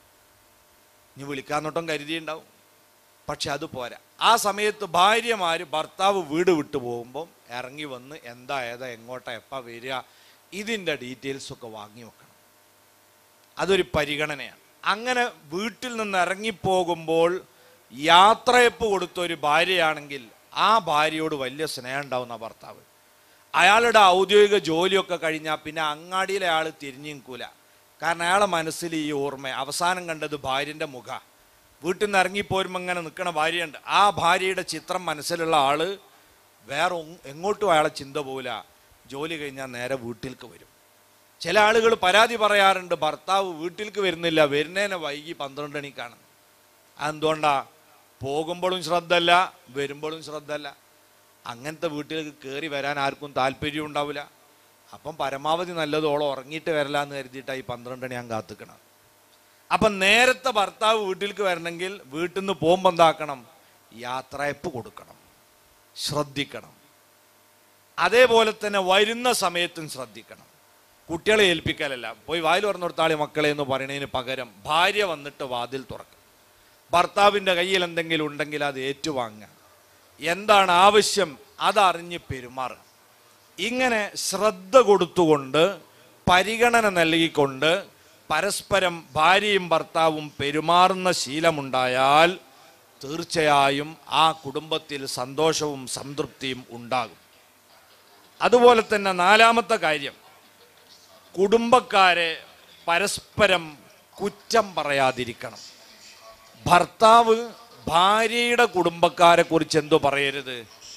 ഇനി വിളിക്കാന്നോട്ടം കരുതിയുണ്ടാവും പക്ഷെ അത് പോരാ ആ സമയത്ത് ഭാര്യമാര് ഭർത്താവ് വീട് വിട്ടു പോകുമ്പം ഇറങ്ങി വന്ന് എന്താ ഏതാ എങ്ങോട്ടാ എപ്പാ വരിക ഇതിൻ്റെ ഡീറ്റെയിൽസ് ഒക്കെ വാങ്ങി വെക്കണം അതൊരു പരിഗണനയാണ് അങ്ങനെ വീട്ടിൽ നിന്ന് ഇറങ്ങിപ്പോകുമ്പോൾ യാത്രയപ്പ് കൊടുത്ത ഒരു ഭാര്യയാണെങ്കിൽ ആ ഭാര്യയോട് വലിയ സ്നേഹം ഉണ്ടാവുന്ന ഭർത്താവ് അയാളുടെ ഔദ്യോഗിക ജോലിയൊക്കെ കഴിഞ്ഞാൽ പിന്നെ അങ്ങാടിയിലെ ആൾ തിരിഞ്ഞു നിൽക്കൂല കാരണം അയാളെ മനസ്സിൽ ഈ ഓർമ്മ അവസാനം കണ്ടത് ഭാര്യൻ്റെ മുഖ വീട്ടിൽ നിന്ന് ഇറങ്ങിപ്പോരുമ്പോൾ ഇങ്ങനെ നിൽക്കണ ഭാര്യയുണ്ട് ആ ഭാര്യയുടെ ചിത്രം മനസ്സിലുള്ള ആള് വേറെ ഒ- എങ്ങോട്ടും അയാളെ ചിന്ത പോവില്ല ജോലി കഴിഞ്ഞാൽ നേരെ വീട്ടിലേക്ക് വരും ചില ആളുകൾ പരാതി പറയാറുണ്ട് ഭർത്താവ് വീട്ടിലേക്ക് വരുന്നില്ല വരുന്നതിനെ വൈകി പന്ത്രണ്ട് മണിക്കാണ് അതെന്തുകൊണ്ടാ പോകുമ്പോഴും ശ്രദ്ധല്ല വരുമ്പോഴും ശ്രദ്ധല്ല അങ്ങനത്തെ വീട്ടിലേക്ക് കയറി വരാൻ ആർക്കും താല്പര്യം ഉണ്ടാവില്ല അപ്പം പരമാവധി നല്ലതോളം ഉറങ്ങിയിട്ട് വരലാന്ന് കരുതിയിട്ടാണ് ഈ പന്ത്രണ്ട് മണി ഞാൻ കാത്തുക്കണം അപ്പം നേരത്തെ ഭർത്താവ് വീട്ടിലേക്ക് വരണമെങ്കിൽ വീട്ടിൽ നിന്ന് പോകുമ്പോൾ എന്താക്കണം യാത്രയപ്പ് കൊടുക്കണം ശ്രദ്ധിക്കണം അതേപോലെ തന്നെ വരുന്ന സമയത്തും ശ്രദ്ധിക്കണം കുട്ടികളെ ഏൽപ്പിക്കലല്ല പോയി വായിൽ പറഞ്ഞു കൊടുത്താളി മക്കളെ എന്ന് പറയുന്നതിന് പകരം ഭാര്യ വന്നിട്ട് വാതിൽ തുറക്കും ഭർത്താവിൻ്റെ കയ്യിൽ എന്തെങ്കിലും ഉണ്ടെങ്കിൽ അത് ഏറ്റുവാങ്ങുക എന്താണ് ആവശ്യം അതറിഞ്ഞ് പെരുമാറുക ഇങ്ങനെ ശ്രദ്ധ കൊടുത്തുകൊണ്ട് പരിഗണന നൽകിക്കൊണ്ട് പരസ്പരം ഭാര്യയും ഭർത്താവും പെരുമാറുന്ന ശീലമുണ്ടായാൽ തീർച്ചയായും ആ കുടുംബത്തിൽ സന്തോഷവും സംതൃപ്തിയും ഉണ്ടാകും അതുപോലെ തന്നെ നാലാമത്തെ കാര്യം കുടുംബക്കാരെ പരസ്പരം കുറ്റം പറയാതിരിക്കണം ഭർത്താവ് ഭാര്യയുടെ കുടുംബക്കാരെ കുറിച്ച് എന്തോ പറയരുത്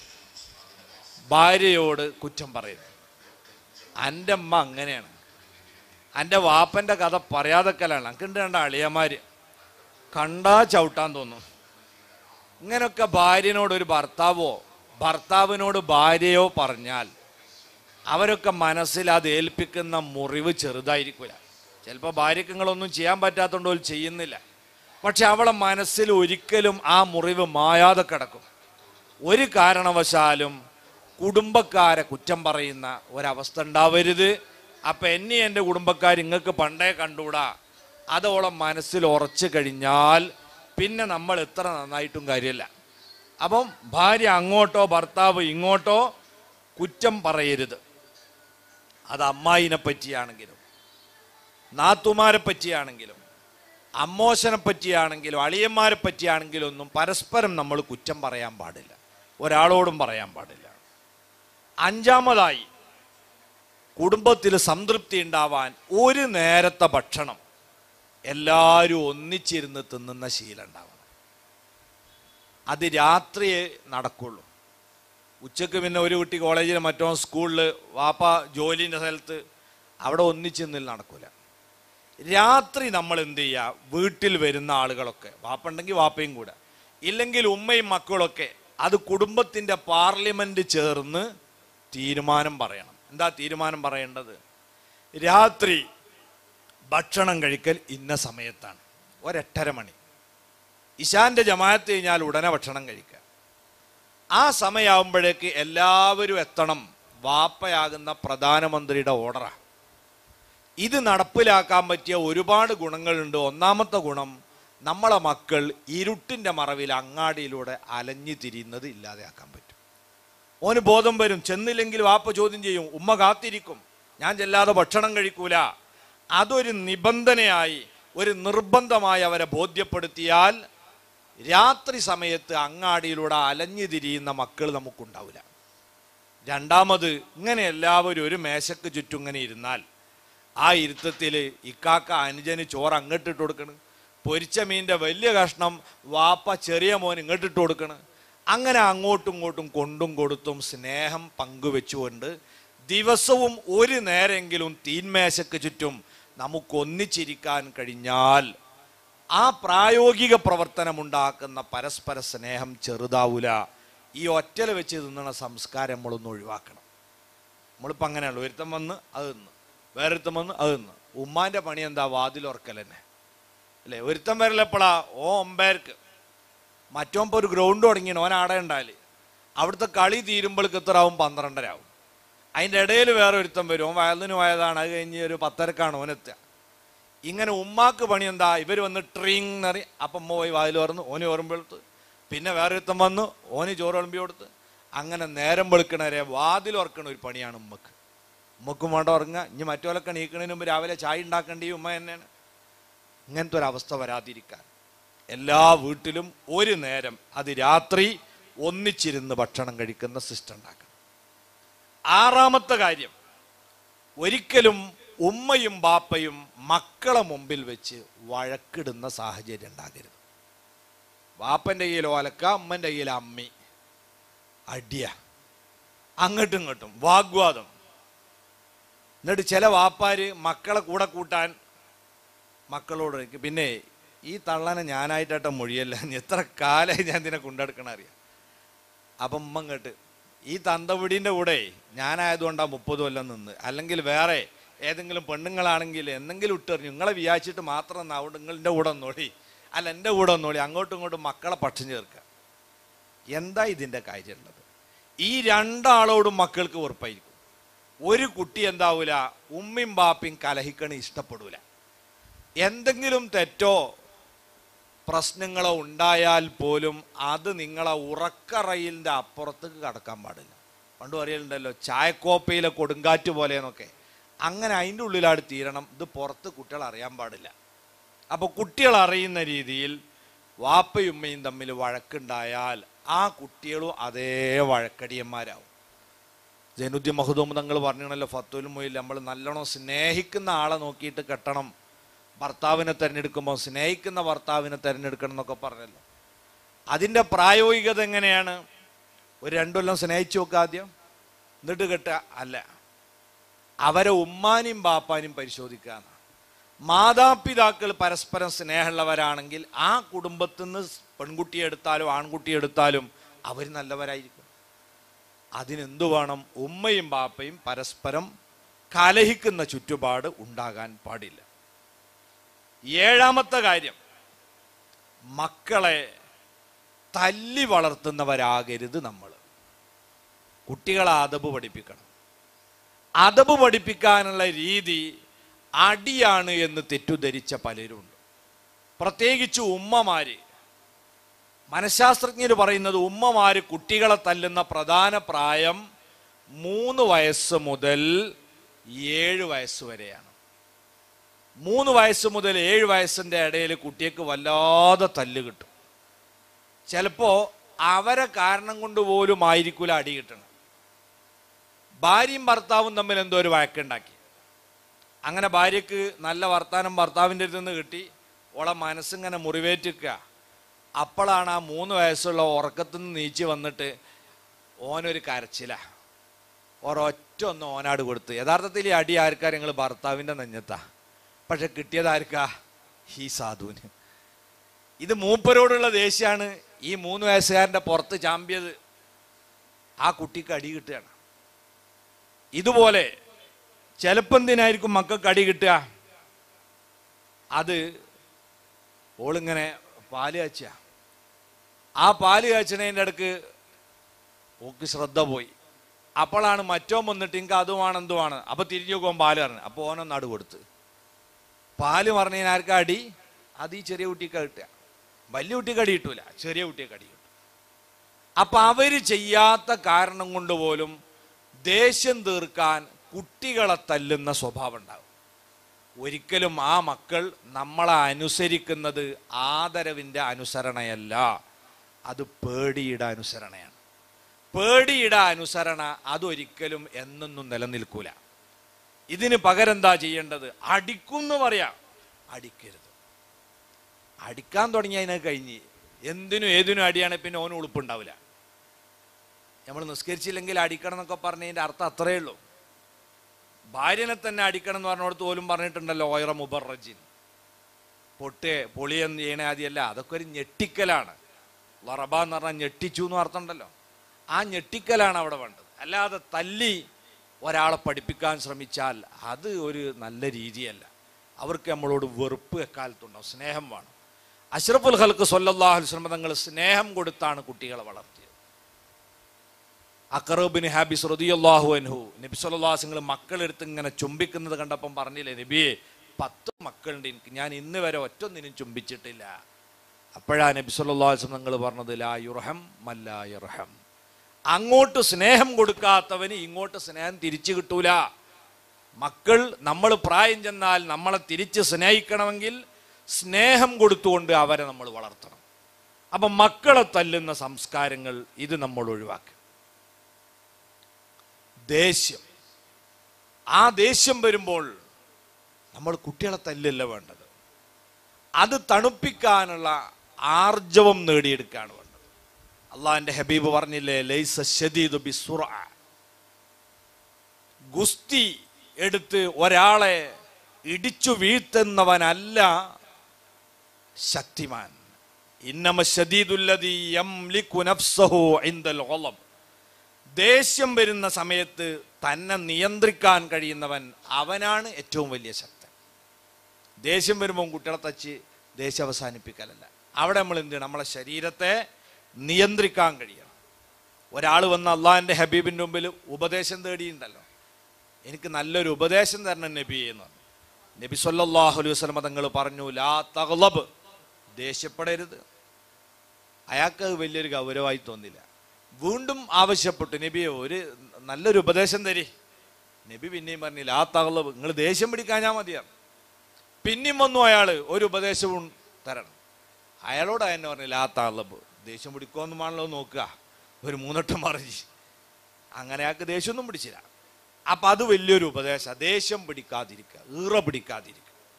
ഭാര്യയോട് കുറ്റം പറയരുത് എൻ്റെ അമ്മ അങ്ങനെയാണ് എൻ്റെ വാപ്പൻ്റെ കഥ പറയാതെക്കലാണ് എനിക്കുണ്ട് രണ്ട് അളിയന്മാര് കണ്ടാ ചവിട്ടാൻ തോന്നും ഇങ്ങനൊക്കെ ഭാര്യനോട് ഒരു ഭർത്താവോ ഭർത്താവിനോട് ഭാര്യയോ പറഞ്ഞാൽ അവരൊക്കെ മനസ്സിൽ അത് ഏൽപ്പിക്കുന്ന മുറിവ് ചെറുതായിരിക്കില്ല ചിലപ്പോൾ ഭാര്യയ്ക്ക് നിങ്ങളൊന്നും ചെയ്യാൻ പറ്റാത്തതുകൊണ്ട് പോലും ചെയ്യുന്നില്ല പക്ഷെ അവളെ മനസ്സിൽ ഒരിക്കലും ആ മുറിവ് മായാതെ കിടക്കും ഒരു കാരണവശാലും കുടുംബക്കാരെ കുറ്റം പറയുന്ന ഒരവസ്ഥ ഉണ്ടാവരുത് അപ്പം എന്നെ എൻ്റെ കുടുംബക്കാർ നിങ്ങൾക്ക് പണ്ടേ കണ്ടുകൂടാ അതോളം മനസ്സിൽ ഉറച്ചു കഴിഞ്ഞാൽ പിന്നെ നമ്മൾ എത്ര നന്നായിട്ടും കാര്യമില്ല അപ്പം ഭാര്യ അങ്ങോട്ടോ ഭർത്താവ് ഇങ്ങോട്ടോ കുറ്റം പറയരുത് അത് അമ്മായിനെ പറ്റിയാണെങ്കിലും നാത്തുമാരെ പറ്റിയാണെങ്കിലും അമ്മോശനെ പറ്റിയാണെങ്കിലും അളിയന്മാരെ പറ്റിയാണെങ്കിലും ഒന്നും പരസ്പരം നമ്മൾ കുറ്റം പറയാൻ പാടില്ല ഒരാളോടും പറയാൻ പാടില്ല അഞ്ചാമതായി കുടുംബത്തിൽ സംതൃപ്തി ഉണ്ടാവാൻ ഒരു നേരത്തെ ഭക്ഷണം എല്ലാവരും ഒന്നിച്ചിരുന്ന് തിന്നുന്ന ശീലം ഉണ്ടാവണം അത് രാത്രിയേ നടക്കുള്ളൂ ഉച്ചക്ക് പിന്നെ ഒരു കുട്ടി കോളേജിൽ മറ്റോ സ്കൂളിൽ വാപ്പ ജോലിൻ്റെ സ്ഥലത്ത് അവിടെ ഒന്നിച്ചിന്നിൽ നടക്കൂല രാത്രി നമ്മൾ എന്ത് ചെയ്യുക വീട്ടിൽ വരുന്ന ആളുകളൊക്കെ വാപ്പ ഉണ്ടെങ്കിൽ വാപ്പയും കൂടെ ഇല്ലെങ്കിൽ ഉമ്മയും മക്കളൊക്കെ അത് കുടുംബത്തിൻ്റെ പാർലമെന്റ് ചേർന്ന് തീരുമാനം പറയണം എന്താ തീരുമാനം പറയേണ്ടത് രാത്രി ഭക്ഷണം കഴിക്കൽ ഇന്ന സമയത്താണ് ഒരെട്ടര മണി ഇശാന്റെ ജമാഅത്ത് കഴിഞ്ഞാൽ ഉടനെ ഭക്ഷണം കഴിക്കുക ആ സമയമാകുമ്പോഴേക്ക് എല്ലാവരും എത്തണം വാപ്പയാകുന്ന പ്രധാനമന്ത്രിയുടെ ഓർഡറാണ് ഇത് നടപ്പിലാക്കാൻ പറ്റിയ ഒരുപാട് ഗുണങ്ങളുണ്ട് ഒന്നാമത്തെ ഗുണം നമ്മളെ മക്കൾ ഇരുട്ടിൻ്റെ മറവിൽ അങ്ങാടിയിലൂടെ അലഞ്ഞു തിരിയുന്നത് ഇല്ലാതെയാക്കാൻ പറ്റും ഓന് ബോധം വരും ചെന്നില്ലെങ്കിൽ വാപ്പ ചോദ്യം ചെയ്യും ഉമ്മ കാത്തിരിക്കും ഞാൻ ചെല്ലാതെ ഭക്ഷണം കഴിക്കൂല അതൊരു നിബന്ധനയായി ഒരു നിർബന്ധമായി അവരെ ബോധ്യപ്പെടുത്തിയാൽ രാത്രി സമയത്ത് അങ്ങാടിയിലൂടെ അലഞ്ഞു തിരിയുന്ന മക്കൾ നമുക്കുണ്ടാവില്ല രണ്ടാമത് ഇങ്ങനെ എല്ലാവരും ഒരു മേശക്ക് ചുറ്റും ഇങ്ങനെ ഇരുന്നാൽ ആ ഇരുത്തത്തിൽ ഇക്കാക്ക അനുജന് ചോറ് അങ്ങോട്ടിട്ട് കൊടുക്കണം പൊരിച്ച മീൻ്റെ വലിയ കഷ്ണം വാപ്പ ചെറിയ മോൻ ഇങ്ങോട്ടിട്ട് കൊടുക്കണം അങ്ങനെ അങ്ങോട്ടും ഇങ്ങോട്ടും കൊണ്ടും കൊടുത്തും സ്നേഹം പങ്കുവെച്ചുകൊണ്ട് ദിവസവും ഒരു നേരെങ്കിലും തീന്മേശക്ക് ചുറ്റും നമുക്കൊന്നിച്ചിരിക്കാൻ കഴിഞ്ഞാൽ ആ പ്രായോഗിക പ്രവർത്തനമുണ്ടാക്കുന്ന പരസ്പര സ്നേഹം ചെറുതാവൂല ഈ ഒറ്റല വെച്ച് തിന്നണ സംസ്കാരം നമ്മളൊന്ന് ഒഴിവാക്കണം നമ്മളിപ്പോൾ അങ്ങനെയുള്ളൂ ഒരുത്തം വന്ന് അത് തിന്ന് വേറൊരുത്തം വന്ന് അത് തിന്ന് ഉമ്മാന്റെ പണി എന്താ വാതിലുറക്കൽ തന്നെ അല്ലേ ഒരുത്തം വരലെപ്പോഴാ ഓ ഒമ്പേർക്ക് മറ്റോമ്പോൾ ഒരു ഗ്രൗണ്ട് തുടങ്ങിയാണ് ഓൻ ആടെ ഉണ്ടാല് അവിടുത്തെ കളി തീരുമ്പോഴേക്ക് എത്ര ആവും പന്ത്രണ്ടര ആവും അതിൻ്റെ ഇടയിൽ വേറെ ഒരുത്തം വരും ഓൻ വയലിന് പോയതാണ് അത് കഴിഞ്ഞ് ഒരു പത്തരക്കാണ് ഓനെത്തുക ഇങ്ങനെ ഉമ്മാക്ക് പണി എന്താ ഇവർ വന്ന് ട്രിങ് എന്നറി അപ്പം ഉമ്മ പോയി വാതിൽ തുറന്ന് ഓന് ഓർമ്പെടുത്ത് പിന്നെ വേറെ ഒരുത്തം വന്നു ഓന് ചോറ് വിളമ്പി കൊടുത്ത് അങ്ങനെ നേരം വെളുക്കണവരെ വാതിൽ ഉറക്കണ ഒരു പണിയാണ് ഉമ്മക്ക് ഉമ്മക്കും വേണ്ട ഉറങ്ങുക ഇനി മറ്റോലൊക്കെ നീക്കണതിന് മുമ്പ് രാവിലെ ചായ ഉണ്ടാക്കേണ്ടി ഉമ്മ തന്നെയാണ് ഇങ്ങനത്തെ ഒരു അവസ്ഥ വരാതിരിക്കാൻ എല്ലാ വീട്ടിലും ഒരു നേരം അത് രാത്രി ഒന്നിച്ചിരുന്ന് ഭക്ഷണം കഴിക്കുന്ന സിസ്റ്റം ഉണ്ടാക്കണം ആറാമത്തെ കാര്യം ഒരിക്കലും ഉമ്മയും ബാപ്പയും മക്കളെ മുമ്പിൽ വെച്ച് വഴക്കിടുന്ന സാഹചര്യം ഉണ്ടാകരുത് വാപ്പൻ്റെ കയ്യിൽ ഒലക്ക അമ്മൻ്റെ കയ്യിൽ അമ്മി അടിയ അങ്ങോട്ടും ഇങ്ങോട്ടും വാഗ്വാദം എന്നിട്ട് ചില വാപ്പാര് മക്കളെ കൂടെ കൂട്ടാൻ മക്കളോട് ചോദിക്കും, പിന്നെ ഈ തള്ളനെ ഞാനായിട്ടാട്ട മൊഴിയല്ല ഇനി എത്ര കാലമായി ഞാൻ ഇതിനെ കൊണ്ടെടുക്കണ അറിയാം അപ്പം ഉമ്മ ഇങ്ങോട്ട് ഈ തന്തവിടീൻ്റെ കൂടെ ഞാനായതുകൊണ്ടാണ് മുപ്പത് കൊല്ലം നിന്ന് അല്ലെങ്കിൽ വേറെ ഏതെങ്കിലും പെണ്ണുങ്ങളാണെങ്കിൽ എന്തെങ്കിലും ഇട്ടെറിഞ്ഞു നിങ്ങളെ വിചാരിച്ചിട്ട് മാത്രം എന്നാവും നിങ്ങളുടെ കൂടെ ഒന്നോളി അല്ല എൻ്റെ കൂടെ ഒന്നോളി അങ്ങോട്ടും ഇങ്ങോട്ടും മക്കളെ പക്ഷം ചേർക്കുക എന്താ ഇതിൻ്റെ കാര്യമുള്ളത് ഈ രണ്ടാളോടും മക്കൾക്ക് ഉറപ്പായിരിക്കും ഒരു കുട്ടി എന്താവൂല ഉമ്മയും ബാപ്പയും കലഹിക്കണ ഇഷ്ടപ്പെടൂല എന്തെങ്കിലും തെറ്റോ പ്രശ്നങ്ങളോ ഉണ്ടായാൽ പോലും അത് നിങ്ങളെ ഉറക്കറയിലിൻ്റെ അപ്പുറത്തേക്ക് കടക്കാൻ പാടില്ല പണ്ട് പറയലുണ്ടല്ലോ ചായക്കോപ്പയിലെ കൊടുങ്കാറ്റ് പോലെയെന്നൊക്കെ അങ്ങനെ അതിൻ്റെ ഉള്ളിലാണ് തീരണം ഇത് പുറത്ത് കുട്ടികൾ അറിയാൻ പാടില്ല അപ്പോൾ കുട്ടികൾ അറിയുന്ന രീതിയിൽ വാപ്പയും ഉമ്മയും തമ്മിൽ വഴക്കുണ്ടായാൽ ആ കുട്ടികളും അതേ വഴക്കടിയന്മാരാവും ജൈനുദ്ദീൻ മഹദൂം തങ്ങൾ പറഞ്ഞാണല്ലോ ഫത്തുൽ മൊയിൽ നമ്മൾ നല്ലോണം സ്നേഹിക്കുന്ന ആളെ നോക്കിയിട്ട് കെട്ടണം ഭർത്താവിനെ തിരഞ്ഞെടുക്കുമ്പോൾ സ്നേഹിക്കുന്ന ഭർത്താവിനെ തിരഞ്ഞെടുക്കണം എന്നൊക്കെ പറഞ്ഞല്ലോ അതിൻ്റെ പ്രായോഗികത എങ്ങനെയാണ് ഒരു രണ്ടു കൊല്ലം സ്നേഹിച്ചു നോക്കുക ആദ്യം എന്നിട്ട് കെട്ടുക അല്ല അവരെ ഉമ്മാനും ബാപ്പാനും പരിശോധിക്കുക എന്നാണ്. മാതാപിതാക്കൾ പരസ്പരം സ്നേഹമുള്ളവരാണെങ്കിൽ ആ കുടുംബത്തിൽ നിന്ന് പെൺകുട്ടിയെ എടുത്താലും ആൺകുട്ടിയെ എടുത്താലും അവർ നല്ലവരായിരിക്കും അതിനെന്തു വേണം ഉമ്മയും ബാപ്പയും പരസ്പരം കലഹിക്കുന്ന ചുറ്റുപാട് ഉണ്ടാകാൻ പാടില്ല ഏഴാമത്തെ കാര്യം മക്കളെ തല്ലി വളർത്തുന്നവരാകരുത് നമ്മൾ കുട്ടികളെ അതബ് പഠിപ്പിക്കണം അതബ് പഠിപ്പിക്കാനുള്ള രീതി അടിയാണ് എന്ന് തെറ്റുധരിച്ച പലരുണ്ട് പ്രത്യേകിച്ച് ഉമ്മമാര് മനഃശാസ്ത്രജ്ഞർ പറയുന്നത് ഉമ്മമാര് കുട്ടികളെ തല്ലുന്ന പ്രധാന പ്രായം മൂന്ന് വയസ്സ് മുതൽ ഏഴ് വയസ്സ് വരെയാണ് മൂന്ന് വയസ്സ് മുതൽ ഏഴ് വയസ്സിൻ്റെ ഇടയിൽ കുട്ടിക്ക് വല്ലാതെ തല്ല് കിട്ടും ചിലപ്പോൾ അവരെ കാരണം കൊണ്ട് പോലും ആയിരിക്കൂല അടി കിട്ടണം ഭാര്യയും ഭർത്താവും തമ്മിൽ എന്തോ ഒരു വഴക്കുണ്ടാക്കി അങ്ങനെ ഭാര്യക്ക് നല്ല വർത്താനം ഭർത്താവിൻ്റെ അടുത്ത് നിന്ന് കിട്ടി ഓളെ മനസ്സിങ്ങനെ മുറിവേറ്റിക്കുക അപ്പോഴാണ് ആ മൂന്ന് വയസ്സുള്ള ഉറക്കത്തിൽ നിന്ന് നീച്ച് വന്നിട്ട് ഓനൊരു കരച്ചില ഒരൊറ്റ ഒന്ന് ഓനാട് കൊടുത്ത് യഥാർത്ഥത്തിൽ ഈ അടി ആർക്കാ നിങ്ങൾ ഭർത്താവിൻ്റെ നെഞ്ഞത്താ പക്ഷെ കിട്ടിയത് ആർക്കാ ഈ സാധുവിന് ഇത് മൂപ്പരോടുള്ള ദേഷ്യമാണ് ഈ മൂന്ന് വയസ്സുകാരൻ്റെ പുറത്ത് ചാമ്പിയത് ആ കുട്ടിക്ക് അടി കിട്ടുകയാണ് ഇതുപോലെ ചിലപ്പോൾ എന്തിനായിരിക്കും മക്കൾക്ക് അടി കിട്ടുക അത് ഓളിങ്ങനെ പാല് കാച്ച ആ പാല് കാച്ചണതിൻ്റെ ഇടക്ക് ഓക്ക് ശ്രദ്ധ പോയി അപ്പോഴാണ് മറ്റോ വന്നിട്ട് എനിക്ക് അതുമാണ് എന്തുമാണ് അപ്പൊ തിരിഞ്ഞു നോക്കുമ്പോൾ പാല് പറഞ്ഞു അപ്പോൾ ഓനൊന്ന് അടു കൊടുത്ത് പാല് പറഞ്ഞതിന് ആർക്കാ അടി അത് ഈ ചെറിയ കുട്ടിക്ക് കിട്ടുക വലിയ കുട്ടിക്ക് അടി കിട്ടൂല ചെറിയ കുട്ടിക്ക് അടി കിട്ടും അപ്പൊ അവര് ചെയ്യാത്ത കാരണം കൊണ്ട് പോലും ദേഷ്യം തീർക്കാൻ കുട്ടികളെ തല്ലുന്ന സ്വഭാവം ഉണ്ടാവും ഒരിക്കലും ആ മക്കൾ നമ്മളെ അനുസരിക്കുന്നത് ആദരവിൻ്റെ അനുസരണയല്ല അത് പേടിയുടെ അനുസരണയാണ് പേടിയുടെ അനുസരണ അതൊരിക്കലും എന്നൊന്നും നിലനിൽക്കൂല ഇതിന് പകരം എന്താ ചെയ്യേണ്ടത് അടിക്കും എന്ന് പറയാം അടിക്കരുത് അടിക്കാൻ തുടങ്ങി അതിനെ കഴിഞ്ഞ് എന്തിനും ഏതിനും അടിയാണ് പിന്നെ ഓന് ഉളുപ്പുണ്ടാവില്ല നമ്മൾ നിസ്കരിച്ചില്ലെങ്കിൽ അടിക്കണം എന്നൊക്കെ പറഞ്ഞതിൻ്റെ അർത്ഥം അത്രയേ ഉള്ളൂ ഭാര്യനെ തന്നെ അടിക്കണം എന്ന് പറഞ്ഞോടത്ത് പോലും പറഞ്ഞിട്ടുണ്ടല്ലോ ഓയറ മുബറജിൻ പൊട്ടേ പൊളിയെന്ന് ചെയ്യണ ആദ്യമല്ല അതൊക്കെ ഒരു ഞെട്ടിക്കലാണ് ലറബ എന്ന് പറഞ്ഞാൽ ഞെട്ടിച്ചു എന്ന് അർത്ഥമുണ്ടല്ലോ ആ ഞെട്ടിക്കലാണ് അവിടെ വേണ്ടത് അല്ലാതെ തല്ലി ഒരാളെ പഠിപ്പിക്കാൻ ശ്രമിച്ചാൽ അത് ഒരു നല്ല രീതിയല്ല അവർക്ക് നമ്മളോട് വെറുപ്പ് എക്കാലത്തുണ്ടാവും സ്നേഹം വേണം അഷ്റഫുൽ ഹൽക്ക് സൊല്ലാഹു വസ്ലം തങ്ങൾ സ്നേഹം കൊടുത്താണ് കുട്ടികളെ വളർത്തിയത് അക്കറബിന് ഹാബിസ് റതിയല്ലാഹു അൻഹു നബി സല്ലാസിങ്ങൾ മക്കളെടുത്ത് ഇങ്ങനെ ചുംബിക്കുന്നത് കണ്ടപ്പം പറഞ്ഞില്ലേ നബിയെ പത്ത് മക്കളുണ്ട് എനിക്ക് ഞാൻ ഇന്ന് വരെ ഒറ്റൊന്നിനും ചുംബിച്ചിട്ടില്ല അപ്പോഴാ നബി സല്ലാസ്ലം നിങ്ങൾ പറഞ്ഞത് ലാ യുർഹം മല്ലാ യുർഹം അങ്ങോട്ട് സ്നേഹം കൊടുക്കാത്തവന് ഇങ്ങോട്ട് സ്നേഹം തിരിച്ചു കിട്ടൂല മക്കൾ നമ്മൾ പ്രായം ചെന്നാൽ നമ്മളെ തിരിച്ച് സ്നേഹിക്കണമെങ്കിൽ സ്നേഹം കൊടുത്തുകൊണ്ട് അവരെ നമ്മൾ വളർത്തണം അപ്പം മക്കളെ തല്ലുന്ന സംസ്കാരങ്ങൾ ഇത് നമ്മൾ ഒഴിവാക്കുക ദേഷ്യം ആ ദേഷ്യം വരുമ്പോൾ നമ്മൾ കുട്ടികളെ തല്ലല്ല വേണ്ടത് അത് തണുപ്പിക്കാനുള്ള ആർജവം നേടിയെടുക്കുകയാണ് വേണ്ടത് അള്ളാഹിന്റെ ഹബീബ് പറഞ്ഞില്ലേ ലൈസ ശദീദു ബിസ്സുറ ഗുസ്തി എടുത്ത് ഒരാളെ ഇടിച്ചു വീഴ്ത്തുന്നവനല്ല ശക്തിമാൻ ഇന്നമ ശദീദുല്ലദീ യംലികു നഫ്സഹു ഇൻദൽ ഗളബ് ദേഷ്യം വരുന്ന സമയത്ത് തന്നെ നിയന്ത്രിക്കാൻ കഴിയുന്നവൻ അവനാണ് ഏറ്റവും വലിയ ശക്തൻ ദേഷ്യം വരുമ്പോൾ കുട്ടികളെ തച്ച് ദേഷ്യം അവസാനിപ്പിക്കലല്ല അവിടെ നമ്മൾ എന്ത് ചെയ്യണം നമ്മളെ ശരീരത്തെ നിയന്ത്രിക്കാൻ കഴിയണം ഒരാൾ വന്ന് അള്ളാഹിൻ്റെ ഹബീബിൻ്റെ മുമ്പിൽ ഉപദേശം തേടിയിട്ടുണ്ടല്ലോ എനിക്ക് നല്ലൊരു ഉപദേശം തരണം നബി എന്ന് പറഞ്ഞു നബി സല്ലല്ലാഹു അലൈഹി വസല്ലം തങ്ങൾ പറഞ്ഞു ലാ തഗ്ലബ് ദേഷ്യപ്പെടരുത് അയാൾക്ക് അത് വലിയൊരു ഗൗരവമായി തോന്നില്ല വീണ്ടും ആവശ്യപ്പെട്ടു നബിയെ ഒരു നല്ലൊരു ഉപദേശം തരി നബി പിന്നെയും പറഞ്ഞു ലാ തഗ്ലബ് നിങ്ങൾ ദേഷ്യം പിടിക്കാഞ്ഞാൽ മതിയാണ് പിന്നെയും വന്നു അയാൾ ഒരു ഉപദേശവും തരണം അയാളോട് തന്നെ പറഞ്ഞു ലാ തഗ്ലബ് ദേഷ്യം പിടിക്കുമെന്നുമാണല്ലോ നോക്കുക ഒരു മൂന്നെട്ടം പറഞ്ഞു അങ്ങനെ അയാൾക്ക് ദേഷ്യമൊന്നും പിടിച്ചില്ല അപ്പൊ അത് വലിയൊരു ഉപദേശം ദേഷ്യം പിടിക്കാതിരിക്കുക ഈറ പിടിക്കാതിരിക്കുക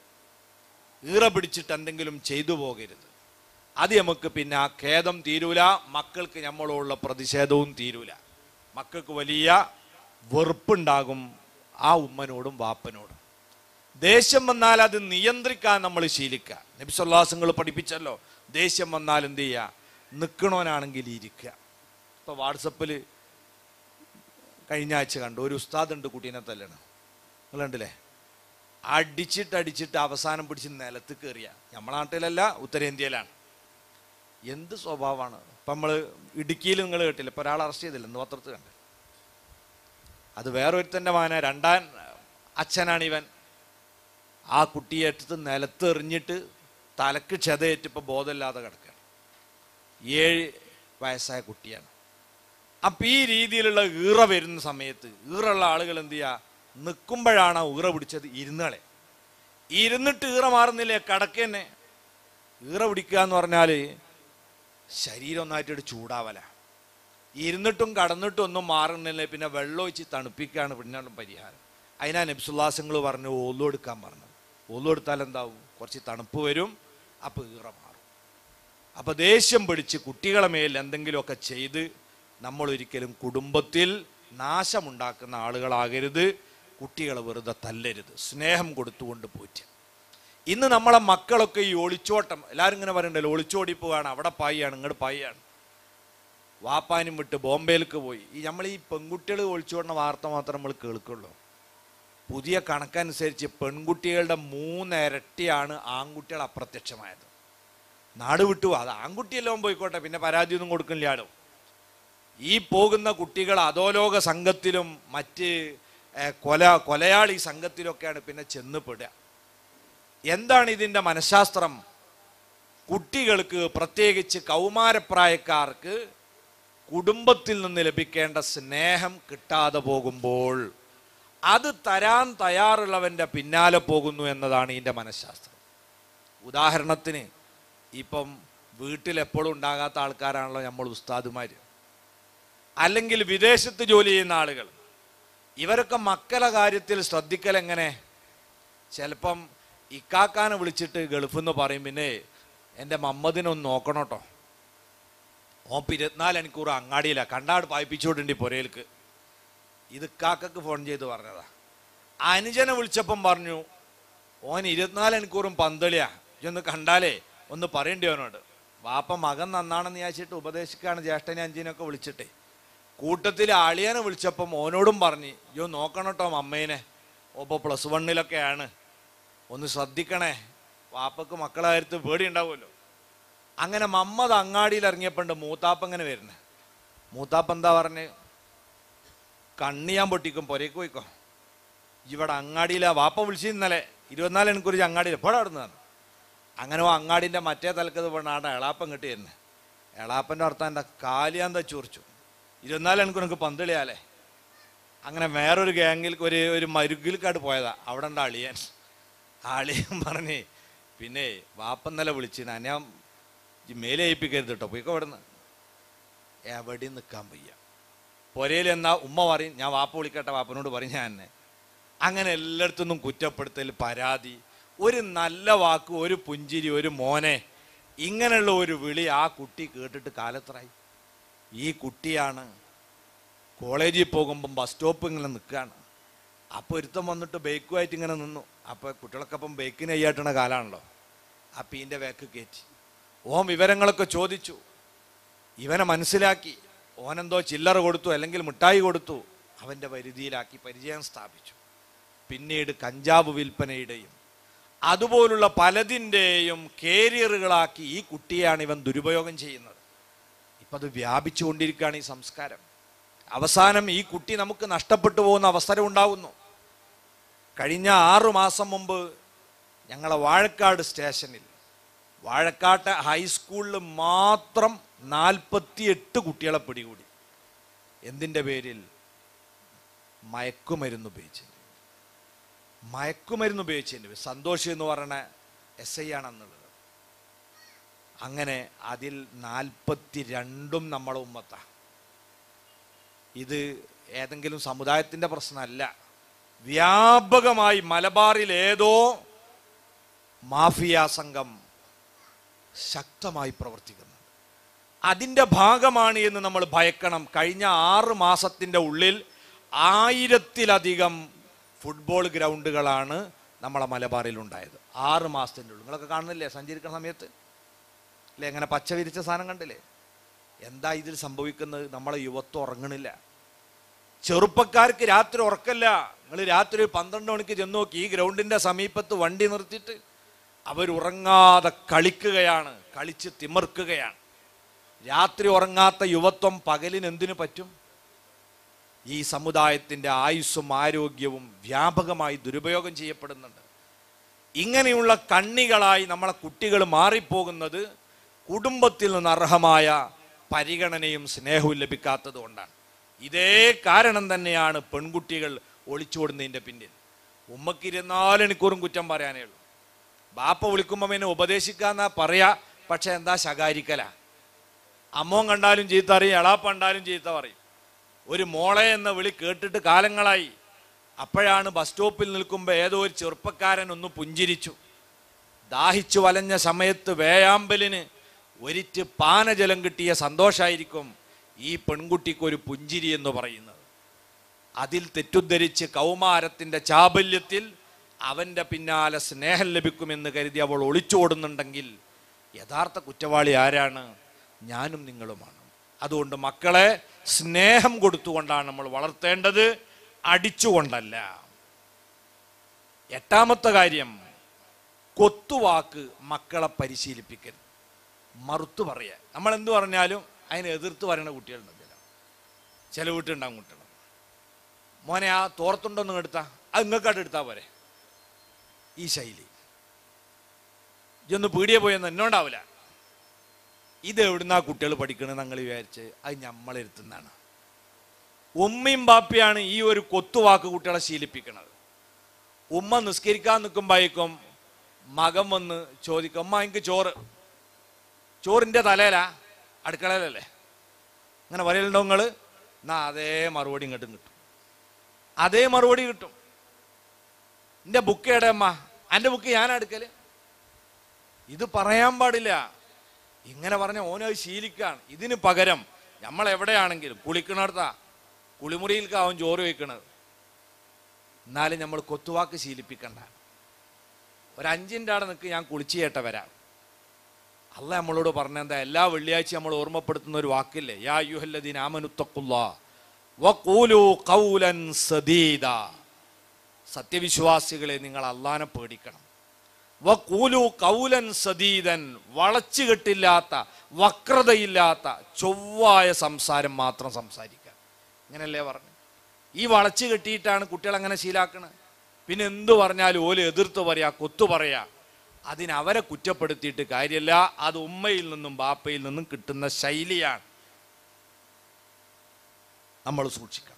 ഈറ പിടിച്ചിട്ട് എന്തെങ്കിലും ചെയ്തു പോകരുത് അത് നമുക്ക് പിന്നെ ആ ഖേദം തീരൂല മക്കൾക്ക് നമ്മളോടുള്ള പ്രതിഷേധവും തീരൂല മക്കൾക്ക് വലിയ വെറുപ്പുണ്ടാകും ആ ഉമ്മനോടും വാപ്പനോടും ദേഷ്യം വന്നാൽ അത് നിയന്ത്രിക്കാൻ നമ്മൾ ശീലിക്കുക നബിസ്വല്ലാസങ്ങൾ പഠിപ്പിച്ചല്ലോ ദേഷ്യം വന്നാൽ എന്ത് ചെയ്യുക നിൽക്കണവനാണെങ്കിൽ ഇരിക്കുക ഇപ്പൊ വാട്സപ്പിൽ കഴിഞ്ഞ ആഴ്ച കണ്ടു ഒരു ഉസ്താദ് ഉണ്ട് കുട്ടീനെ തല്ലണം നിങ്ങൾ കണ്ടില്ലേ അടിച്ചിട്ട് അടിച്ചിട്ട് അവസാനം പിടിച്ച് നിലത്ത് കയറിയ നമ്മളെ നാട്ടിലല്ല ഉത്തരേന്ത്യയിലാണ് എന്ത് സ്വഭാവമാണ് ഇപ്പം നമ്മൾ ഇടുക്കിയിൽ നിങ്ങൾ കേട്ടില്ല ഇപ്പം ഒരാൾ അറസ്റ്റ് ചെയ്തില്ല ഇന്ന് പത്രത്തിൽ കണ്ട് അത് വേറൊരുത്തൻ്റെ മകനെ രണ്ടാം അച്ഛനാണ് ഇവൻ ആ കുട്ടിയെ എടുത്ത് നിലത്ത് എറിഞ്ഞിട്ട് തലക്ക് ക്ഷതയേറ്റ് ഇപ്പം ബോധമില്ലാതെ കിടക്കുകയാണ് ഏഴ് വയസ്സായ കുട്ടിയാണ് അപ്പം ഈ രീതിയിലുള്ള ഈറ വരുന്ന സമയത്ത് ഈറുള്ള ആളുകൾ എന്ത് ചെയ്യുക നിൽക്കുമ്പോഴാണ് ആ ഈറ പിടിച്ചത് ഇരുന്നളെ ഇരുന്നിട്ട് ഈറ മാറുന്നില്ലേ കടക്ക് തന്നെ ഈറ പിടിക്കുക എന്ന് പറഞ്ഞാൽ ശരീരം ഒന്നായിട്ട് ചൂടാവല ഇരുന്നിട്ടും കടന്നിട്ടും ഒന്നും മാറുന്നില്ല പിന്നെ വെള്ളം ഒഴിച്ച് തണുപ്പിക്കുകയാണ് പിന്നെ പരിഹാരം അതിനാ നബ്സുല്ലാസങ്ങൾ പറഞ്ഞു ഓലു എടുക്കാൻ പറഞ്ഞത് ഓലു എടുത്താൽ എന്താവും കുറച്ച് തണുപ്പ് വരും അപ്പോൾ ഈറ മാറും അപ്പൊ ദേഷ്യം പിടിച്ച് കുട്ടികളെ മേൽ എന്തെങ്കിലുമൊക്കെ ചെയ്ത് നമ്മൾ ഒരിക്കലും കുടുംബത്തിൽ നാശമുണ്ടാക്കുന്ന ആളുകളാകരുത് കുട്ടികളെ വെറുതെ തല്ലരുത് സ്നേഹം കൊടുത്തുകൊണ്ട് പോറ്റ് ഇന്ന് നമ്മളെ മക്കളൊക്കെ ഈ ഒളിച്ചോട്ടം എല്ലാവരും ഇങ്ങനെ പറയണ്ടല്ലോ ഒളിച്ചോടി പോവാണ് അവിടെ പായാണ് ഇങ്ങോട്ട് പായാണ് വാപ്പാനും വിട്ട് ബോംബെയിലേക്ക് പോയി ഈ നമ്മൾ ഈ പെൺകുട്ടികൾ ഒളിച്ചോടുന്ന വാർത്ത മാത്രം നമ്മൾ കേൾക്കുള്ളൂ പുതിയ കണക്കനുസരിച്ച് പെൺകുട്ടികളുടെ മൂന്നിരട്ടിയാണ് ആൺകുട്ടികൾ അപ്രത്യക്ഷമായത് നാട് വിട്ടു അത് ആൺകുട്ടിയെല്ലാം പോയിക്കോട്ടെ പിന്നെ പരാതിയൊന്നും കൊടുക്കില്ലാടോ ഈ പോകുന്ന കുട്ടികൾ അധോലോക സംഘത്തിലും മറ്റ് ഏർ, കൊല കൊലയാളി സംഘത്തിലൊക്കെയാണ് പിന്നെ ചെന്ന് പെടുക എന്താണ് ഇതിൻ്റെ മനഃശാസ്ത്രം കുട്ടികൾക്ക് പ്രത്യേകിച്ച് കൗമാരപ്രായക്കാർക്ക് കുടുംബത്തിൽ നിന്ന് ലഭിക്കേണ്ട സ്നേഹം കിട്ടാതെ പോകുമ്പോൾ അത് തരാൻ തയ്യാറുള്ളവൻ്റെ പിന്നാലെ പോകുന്നു എന്നതാണ് ഇതിൻ്റെ മനഃശാസ്ത്രം ഉദാഹരണത്തിന് ഇപ്പം വീട്ടിൽ എപ്പോഴും ഉണ്ടാകാത്ത ആൾക്കാരാണല്ലോ നമ്മൾ ഉസ്താദുമാർ അല്ലെങ്കിൽ വിദേശത്ത് ജോലി ചെയ്യുന്ന ആളുകൾ ഇവരൊക്കെ മക്കളെ കാര്യത്തിൽ ശ്രദ്ധിക്കൽ എങ്ങനെ ചിലപ്പം ഇക്കാക്കാനെ വിളിച്ചിട്ട് ഗൾഫിൽ നിന്ന് പറയും പിന്നെ എൻ്റെ മമ്മദിനൊന്ന് നോക്കണം കേട്ടോ ഓൻ ഇപ്പം ഇരുപത്തിനാല് മണിക്കൂർ അങ്ങാടിയില്ല കണ്ടാട് പായിപ്പിച്ചുകൊണ്ടുണ്ട് പുരയിലേക്ക് ഇത് ഇക്കാക്കക്ക് ഫോൺ ചെയ്ത് പറഞ്ഞതാ അനുജനെ വിളിച്ചപ്പം പറഞ്ഞു ഓൻ ഇരുപത്തിനാല് മണിക്കൂറും പന്തളിയാ ഇതൊന്ന് കണ്ടാലേ ഒന്ന് പറയേണ്ടി അവനോട് വാപ്പ മകൻ നന്നാണെന്ന് വിചാരിച്ചിട്ട് ഉപദേശിക്കാണ് ജ്യേഷ്ഠനെ അഞ്ചിനൊക്കെ വിളിച്ചിട്ടേ കൂട്ടത്തിൽ അളിയനെ വിളിച്ചപ്പം ഓനോടും പറഞ്ഞു അയ്യോ നോക്കണം കേട്ടോ അമ്മേനെ ഓപ്പോൾ പ്ലസ് വണ്ണിലൊക്കെയാണ് ഒന്ന് ശ്രദ്ധിക്കണേ വാപ്പക്ക് മക്കളെ കാര്യത്തിൽ പേടി ഉണ്ടാവുമല്ലോ അങ്ങനെ മമ്മദ് അങ്ങാടിയിൽ ഇറങ്ങിയപ്പോണ്ട് മൂത്താപ്പ ഇങ്ങനെ വരുന്നേ മൂത്താപ്പ എന്താ പറഞ്ഞ് കണ്ണിയാൻ പൊട്ടിക്കും പൊരേക്ക് പോയിക്കോ ഇവിടെ അങ്ങാടിയിലാ വാപ്പ വിളിച്ചു ഇന്നലെ ഇരുപത്തിനാല് മണിക്കൂർ അങ്ങാടിയിൽ എപ്പോഴാണ് അവിടുന്ന് അങ്ങനെ ഓ അങ്ങാടിൻ്റെ മറ്റേ തലക്കത് പോണാണ് എളാപ്പൻ കിട്ടി തന്നെ എളാപ്പൻ്റെ അർത്ഥം എൻ്റെ കാലിയാന്ത ചൂർച്ചു ഇരുപത്തിനാല് മണിക്കൂർ എനിക്ക് പന്തളിയാലേ അങ്ങനെ വേറൊരു ഗ്യാങ്ങിൽ ഒരു ഒരു മരുഗിൽക്കാട് പോയതാ അവിടെ ഉണ്ട് അളിയൻ ആ അളിയൻ പറഞ്ഞ് പിന്നെ വാപ്പ ഇന്നലെ വിളിച്ചിന് ഞാൻ മേലെ ഏൽപ്പിക്കരുത് കേട്ടോ പോയിക്കോ അവിടുന്ന് എവിടെയും നിൽക്കാൻ വയ്യ പൊരയിൽ എന്നാ ഉമ്മ പറയും ഞാൻ വാപ്പ വിളിക്കട്ടെ വാപ്പനോട് പറയും ഞാൻ തന്നെ അങ്ങനെ എല്ലായിടത്തുനിന്നും കുറ്റപ്പെടുത്തൽ പരാതി ഒരു നല്ല വാക്ക് ഒരു പുഞ്ചിരി ഒരു മോനെ ഇങ്ങനെയുള്ള ഒരു വിളി ആ കുട്ടി കേട്ടിട്ട് കാലത്രായി ഈ കുട്ടിയാണ് കോളേജിൽ പോകുമ്പം ബസ് സ്റ്റോപ്പ് ഇങ്ങനെ നിൽക്കുകയാണ് അപ്പോൾ ഒരുത്തം വന്നിട്ട് ബൈക്കുമായിട്ട് ഇങ്ങനെ നിന്നു അപ്പോൾ കുട്ടികളൊക്കെ അപ്പം ബൈക്കിന് അയ്യാട്ടണ കാലാണല്ലോ അപ്പം ഇതിൻ്റെ വേക്ക് കയറ്റി ഓൻ വിവരങ്ങളൊക്കെ ചോദിച്ചു ഇവനെ മനസ്സിലാക്കി ഓനെന്തോ ചില്ലറ കൊടുത്തു അല്ലെങ്കിൽ മിഠായി കൊടുത്തു അവൻ്റെ വരുതിയിലാക്കി പരിചയം സ്ഥാപിച്ചു പിന്നീട് കഞ്ചാവ് വിൽപ്പനയുടെയും അതുപോലുള്ള പലതിൻ്റെയും കേരിയറുകളാക്കി ഈ കുട്ടിയാണ് ഇവൻ ദുരുപയോഗം ചെയ്യുന്നത് ഇപ്പം അത് വ്യാപിച്ചുകൊണ്ടിരിക്കുകയാണ് ഈ സംസ്കാരം അവസാനം ഈ കുട്ടി നമുക്ക് നഷ്ടപ്പെട്ടു പോകുന്ന അവസരം ഉണ്ടാകുന്നു കഴിഞ്ഞ ആറു മാസം മുമ്പ് ഞങ്ങളെ വാഴക്കാട് സ്റ്റേഷനിൽ വാഴക്കാട്ടെ ഹൈസ്കൂളിൽ മാത്രം നാൽപ്പത്തിയെട്ട് കുട്ടികളെ പിടികൂടി എന്തിൻ്റെ പേരിൽ മയക്കുമരുന്ന് ഉപയോഗിച്ചതിന് മയക്കുമരുന്ന് ഉപയോഗിച്ചതിന് സന്തോഷ് എന്ന് പറയുന്ന എസ് ഐ ആണെന്നുള്ളത് അങ്ങനെ അതിൽ നാൽപ്പത്തി രണ്ടും നമ്മളെ ഉമ്മത്ത ഇത് ഏതെങ്കിലും സമുദായത്തിൻ്റെ പ്രശ്നമല്ല വ്യാപകമായി മലബാറിൽ ഏതോ മാഫിയ സംഘം ശക്തമായി പ്രവർത്തിക്കുന്നുണ്ട് അതിൻ്റെ ഭാഗമാണ് എന്ന് നമ്മൾ ഭയക്കണം കഴിഞ്ഞ ആറ് മാസത്തിൻ്റെ ഉള്ളിൽ ആയിരത്തിലധികം ഫുട്ബോൾ ഗ്രൗണ്ടുകളാണ് നമ്മളെ മലബാറിൽ ഉണ്ടായത് ആറ് മാസത്തിൻ്റെ ഉള്ളിൽ നിങ്ങളൊക്കെ കാണുന്നില്ലേ സഞ്ചരിക്കുന്ന സമയത്ത് അല്ലേ എങ്ങനെ പച്ച വിരിച്ച സാധനം കണ്ടില്ലേ എന്താ ഇതിൽ സംഭവിക്കുന്നത് നമ്മളെ യുവത്വം ഉറങ്ങണില്ല ചെറുപ്പക്കാർക്ക് രാത്രി ഉറക്കല്ല നിങ്ങൾ രാത്രി ഒരു പന്ത്രണ്ട് മണിക്ക് ചെന്ന് നോക്കി ഈ ഗ്രൗണ്ടിന്റെ സമീപത്ത് വണ്ടി നിർത്തിയിട്ട് അവരുറങ്ങാതെ കളിക്കുകയാണ് കളിച്ച് തിമിർക്കുകയാണ് രാത്രി ഉറങ്ങാത്ത യുവത്വം പകലിന് എന്തിനു പറ്റും ഈ സമുദായത്തിന്റെ ആയുസ്സും ആരോഗ്യവും വ്യാപകമായി ദുരുപയോഗം ചെയ്യപ്പെടുന്നുണ്ട് ഇങ്ങനെയുള്ള കണ്ണികളായി നമ്മളെ കുട്ടികൾ മാറിപ്പോകുന്നത് കുടുംബത്തിൽ നിന്ന് അർഹമായ പരിഗണനയും സ്നേഹവും ലഭിക്കാത്തത് കൊണ്ടാണ് ഇതേ കാരണം തന്നെയാണ് പെൺകുട്ടികൾ ഒളിച്ചോടുന്നതിൻ്റെ പിന്നിൽ ഉമ്മക്ക് ഇരുപത്തിനാല് മണിക്കൂറും കുറ്റം പറയാനേ ഉള്ളൂ ബാപ്പ വിളിക്കുമ്പോൾ എന്നെ ഉപദേശിക്കാന്നാ പറയാ പക്ഷെ എന്താ ശകാരിക്കല അമ്മോൻ കണ്ടാലും ചീത്ത അറിയും എളാപ്പ കണ്ടാലും ചീത്ത പറയും ഒരു മോളെ എന്ന വിളി കേട്ടിട്ട് കാലങ്ങളായി അപ്പോഴാണ് ബസ് സ്റ്റോപ്പിൽ നിൽക്കുമ്പോൾ ഏതോ ഒരു ചെറുപ്പക്കാരൻ ഒന്ന് പുഞ്ചിരിച്ചു ദാഹിച്ചു വലഞ്ഞ സമയത്ത് വേയാമ്പലിന് ഒരിറ്റ് പാനജലം കിട്ടിയ സന്തോഷമായിരിക്കും ഈ പെൺകുട്ടിക്ക് ഒരു പുഞ്ചിരി എന്ന് പറയുന്നത് അതിൽ തെറ്റുദ്ധരിച്ച് കൗമാരത്തിൻ്റെ ചാബല്യത്തിൽ അവൻ്റെ പിന്നാലെ സ്നേഹം ലഭിക്കുമെന്ന് കരുതി അവൾ ഒളിച്ചോടുന്നുണ്ടെങ്കിൽ യഥാർത്ഥ കുറ്റവാളി ആരാണ് ഞാനും നിങ്ങളുമാണ് അതുകൊണ്ട് മക്കളെ സ്നേഹം കൊടുത്തുകൊണ്ടാണ് നമ്മൾ വളർത്തേണ്ടത് അടിച്ചുകൊണ്ടല്ല എട്ടാമത്തെ കാര്യം കൊത്തുവാക്ക് മക്കളെ പരിശീലിപ്പിക്കരുത് മറുത്തു പറയുക നമ്മൾ എന്ത് പറഞ്ഞാലും അതിനെ എതിർത്ത് പറയുന്ന കുട്ടികളുണ്ട് ചില ചില വീട്ടിലുണ്ടാകും കുട്ടികൾ മോനെ ആ തോർത്തുണ്ടൊന്നും എടുത്താ അത് നിങ്ങൾക്കായിട്ട് എടുത്താൽ പോരെ ഈ ശൈലി ഇതൊന്ന് പീടിയെ പോയെന്ന് എന്നോണ്ടാവില്ല ഇത് എവിടുന്നാ കുട്ടികൾ പഠിക്കണമെന്ന് ഞങ്ങൾ വിചാരിച്ച് അത് നമ്മളെടുത്തുന്നതാണ് ഉമ്മയും ബാപ്പയാണ് ഈ ഒരു കൊത്തുവാക്ക് കുട്ടികളെ ശീലിപ്പിക്കുന്നത് ഉമ്മ നിസ്കരിക്കാൻ നിൽക്കുമ്പോഴേക്കും മകൻ വന്ന് ചോദിക്കും അമ്മ എനിക്ക് ചോറ് ചോറിൻ്റെ തലയിലാ അടുക്കളയിലല്ലേ അങ്ങനെ പറയലുണ്ടോ നിങ്ങൾ എന്നാ അതേ മറുപടി ഇങ്ങോട്ടും കിട്ടും അതേ മറുപടി കിട്ടും എൻ്റെ ബുക്ക് എവിടെ അമ്മ എൻ്റെ ബുക്ക് ഞാൻ എടുക്കല് ഇത് പറയാൻ പാടില്ല ഇങ്ങനെ പറഞ്ഞ ഓനത് ശീലിക്കാണ് ഇതിന് പകരം നമ്മൾ എവിടെയാണെങ്കിലും കുളിക്കണടുത്താ കുളിമുറിയിൽക്കാവും ചോറ് വയ്ക്കണത് എന്നാലും നമ്മൾ കൊത്തുവാക്ക് ശീലിപ്പിക്കണ്ട ഒരു അഞ്ചിൻ്റെ അവിടെ നിൽക്ക് ഞാൻ കുളിച്ചു കേട്ട വരാം അല്ല നമ്മളോട് പറഞ്ഞെന്താ എല്ലാ വെള്ളിയാഴ്ച നമ്മൾ ഓർമ്മപ്പെടുത്തുന്ന ഒരു വാക്കില്ലേ യാ യുഹല്ലദീൻ ആമനുത്തക്കുള്ള വഖൂലു ഖൗലൻ സദീദ സത്യവിശ്വാസികളെ നിങ്ങൾ അള്ളാനെ പേടിക്കണം വഖൂലു കൗലൻ സദീദൻ വളച്ചുകെട്ടില്ലാത്ത വക്രതയില്ലാത്ത ചൊവ്വായ സംസാരം മാത്രം സംസാരിക്കുക ഇങ്ങനല്ലേ പറഞ്ഞു ഈ വളച്ചു കെട്ടിയിട്ടാണ് കുട്ടികൾ അങ്ങനെ ശീലാക്കണത് പിന്നെ എന്തു പറഞ്ഞാലും ഓല് എതിർത്ത് പറയാ കൊത്തു പറയാ അതിന് അവരെ കുറ്റപ്പെടുത്തിയിട്ട് കാര്യമില്ല അത് ഉമ്മയിൽ നിന്നും ബാപ്പയിൽ നിന്നും കിട്ടുന്ന ശൈലിയാണ് നമ്മൾ സൂക്ഷിക്കണം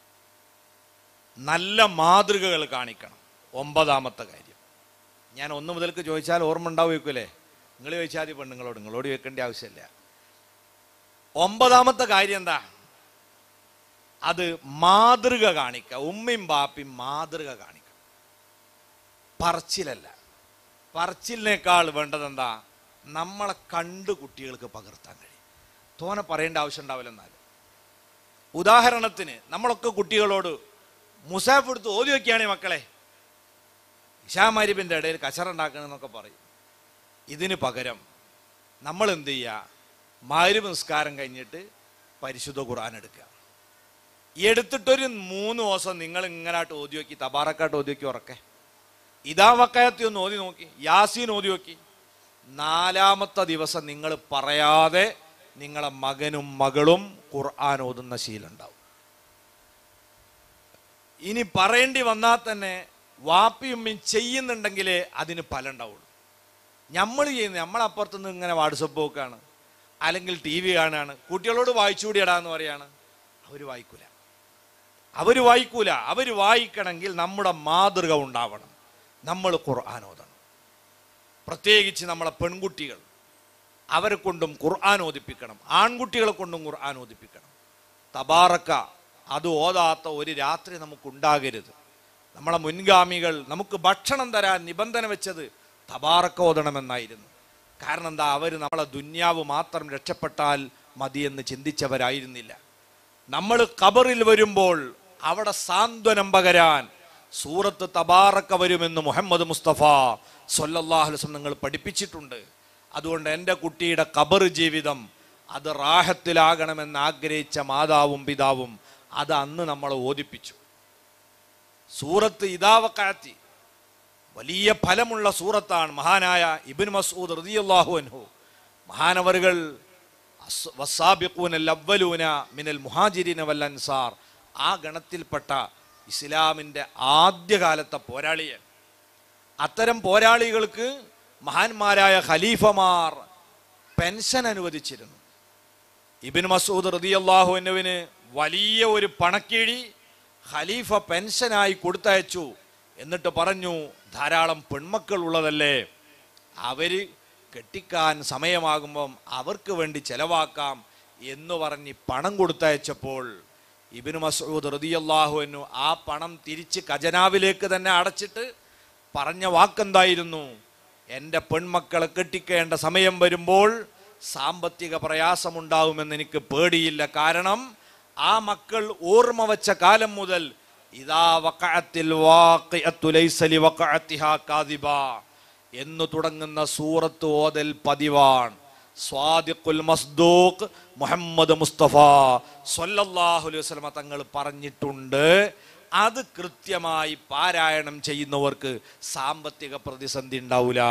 നല്ല മാതൃകകൾ കാണിക്കണം ഒമ്പതാമത്തെ കാര്യം ഞാൻ ഒന്ന് മുതൽക്ക് ചോദിച്ചാൽ ഓർമ്മ ഉണ്ടാവുമല്ലേ നിങ്ങൾ ചോദിച്ചാൽ മതി പെണ്ണുങ്ങളോട് നിങ്ങളോട് ചോദിക്കേണ്ട ആവശ്യമില്ല ഒമ്പതാമത്തെ കാര്യം എന്താ അത് മാതൃക കാണിക്കുക ഉമ്മയും ബാപ്പയും മാതൃക കാണിക്കുക പറച്ചിലല്ല പറച്ചിലിനേക്കാൾ വേണ്ടത് എന്താ നമ്മളെ കണ്ട് കുട്ടികൾക്ക് പകർത്താൻ കഴിയും തോനെ പറയേണ്ട ആവശ്യം ഉണ്ടാവില്ല എന്നാൽ ഉദാഹരണത്തിന് നമ്മളൊക്കെ കുട്ടികളോട് മുസാഫ് എടുത്ത് ഓതി വെക്കുകയാണെങ്കിൽ മക്കളെ ഇഷാമാരിബിൻ്റെ ഇടയിൽ കച്ചറുണ്ടാക്കണമെന്നൊക്കെ പറയും ഇതിന് പകരം നമ്മൾ എന്ത് ചെയ്യുക മാരിബ് നിസ്കാരം കഴിഞ്ഞിട്ട് പരിശുദ്ധ ഖുർആൻ എടുക്കുക എടുത്തിട്ടൊരു മൂന്ന് ദിവസം നിങ്ങൾ ഇങ്ങനായിട്ട് ഓതി നോക്കി തബാറക്കാട്ട് ഓതി നോക്കി ഉറക്കെ ഇതാ വക്കയത്തി ഒന്ന് ഓതി നോക്കി യാസീൻ ഓതി നോക്കി നാലാമത്തെ ദിവസം നിങ്ങൾ പറയാതെ നിങ്ങളെ മകനും മകളും ഖുർആൻ ഓതുന്ന ശീലുണ്ടാവും ഇനി പറയേണ്ടി വന്നാൽ തന്നെ വാപ്പിയുമ്മയും ചെയ്യുന്നുണ്ടെങ്കിലേ അതിന് ഫലം ഉണ്ടാവുള്ളൂ നമ്മൾ ചെയ്യുന്ന നമ്മളപ്പുറത്തുനിന്ന് ഇങ്ങനെ വാട്സപ്പ് നോക്കാണ് അല്ലെങ്കിൽ ടി വി കാണുകയാണ് കുട്ടികളോട് വായിച്ചുകൂടിയടാന്ന് പറയാണ് അവർ വായിക്കൂല അവർ വായിക്കൂല അവർ വായിക്കണമെങ്കിൽ നമ്മുടെ മാതൃക ഉണ്ടാവണം നമ്മൾ ഖുർആൻ ഓതണം പ്രത്യേകിച്ച് നമ്മളെ പെൺകുട്ടികൾ അവരെ കൊണ്ടും ഖുർആൻ ഓദിപ്പിക്കണം ആൺകുട്ടികളെ കൊണ്ടും ഖുർആൻ ഓദിപ്പിക്കണം തബാറക്ക അത് ഓതാത്ത ഒരു രാത്രി നമുക്കുണ്ടാകരുത് നമ്മളെ മുൻഗാമികൾ നമുക്ക് ഭക്ഷണം തരാൻ നിബന്ധന വെച്ചത് തബാറക്ക ഓതണമെന്നായിരുന്നു കാരണം എന്താ അവർ നമ്മളെ ദുന്യാവ് മാത്രം രക്ഷപ്പെട്ടാൽ മതിയെന്ന് ചിന്തിച്ചവരായിരുന്നില്ല നമ്മൾ ഖബറിൽ വരുമ്പോൾ അവിടെ സാന്ത്വനം പകരാൻ സൂറത്ത് തബാറക്ക വരുമെന്ന് മുഹമ്മദ് മുസ്തഫ സൊല്ലാഹു വസല്ലം നിങ്ങൾ പഠിപ്പിച്ചിട്ടുണ്ട് അതുകൊണ്ട് എൻ്റെ കുട്ടിയുടെ ഖബർ ജീവിതം അത് റാഹത്തിലാകണമെന്ന് ആഗ്രഹിച്ച മാതാവും പിതാവും അത് അന്ന് നമ്മളെ ഓദിപ്പിച്ചു സൂറത്ത് ഇതാവക്കാത്തി വലിയ ഫലമുള്ള സൂറത്താണ് മഹാനായ ഇബിൻ മസൂദ് റളിയല്ലാഹു അൻഹു മഹാനവറുകൾ അസ്- വസ്സാബിഖൂനൽ അവ്വലൂന മിനൽ മുഹാജിരീന വൽ അൻസാർ ആ ഗണത്തിൽപ്പെട്ട ഇസ്ലാമിൻ്റെ ആദ്യകാലത്തെ പോരാളിയെ അത്തരം പോരാളികൾക്ക് മഹാന്മാരായ ഖലീഫമാർ പെൻഷൻ അനുവദിച്ചിരുന്നു ഇബിൻ മസൂദ് റളിയല്ലാഹു അൻഹുവിന് വലിയ ഒരു പണക്കിഴി ഖലീഫ പെൻഷനായി കൊടുത്തയച്ചു എന്നിട്ട് പറഞ്ഞു ധാരാളം പെൺമക്കൾ ഉള്ളതല്ലേ അവര് കെട്ടിക്കാൻ സമയമാകുമ്പം അവർക്ക് വേണ്ടി ചെലവാക്കാം എന്ന് പറഞ്ഞ് പണം കൊടുത്തയച്ചപ്പോൾ ഇബിന് മസൂദ് റതിയല്ലാഹു എന്നു ആ പണം തിരിച്ച് ഖജനാവിലേക്ക് തന്നെ അടച്ചിട്ട് പറഞ്ഞ വാക്കെന്തായിരുന്നു എൻ്റെ പെൺമക്കളെ കെട്ടിക്കേണ്ട സമയം വരുമ്പോൾ സാമ്പത്തിക പ്രയാസമുണ്ടാവുമെന്ന് എനിക്ക് പേടിയില്ല കാരണം ആ മക്കൾ ഓർമ്മ വച്ച കാലം മുതൽ ഇതാ വഖഅത്തിൽ വാഖിഅത്തു ലൈസ ലിവഖഅത്തിഹാ കാദിബ എന്ന് തുടങ്ങുന്ന സൂറത്ത് ഓതൽ പതിവാണ് സ്വാദിഖുൽ മസ്ദൂഖ് മുഹമ്മദ് മുസ്തഫ സ്വല്ലല്ലാഹു അലൈഹി വസല്ലമ തങ്ങൾ പറഞ്ഞിട്ടുണ്ട് അത് കൃത്യമായി പാരായണം ചെയ്യുന്നവർക്ക് സാമ്പത്തിക പ്രതിസന്ധി ഉണ്ടാവില്ല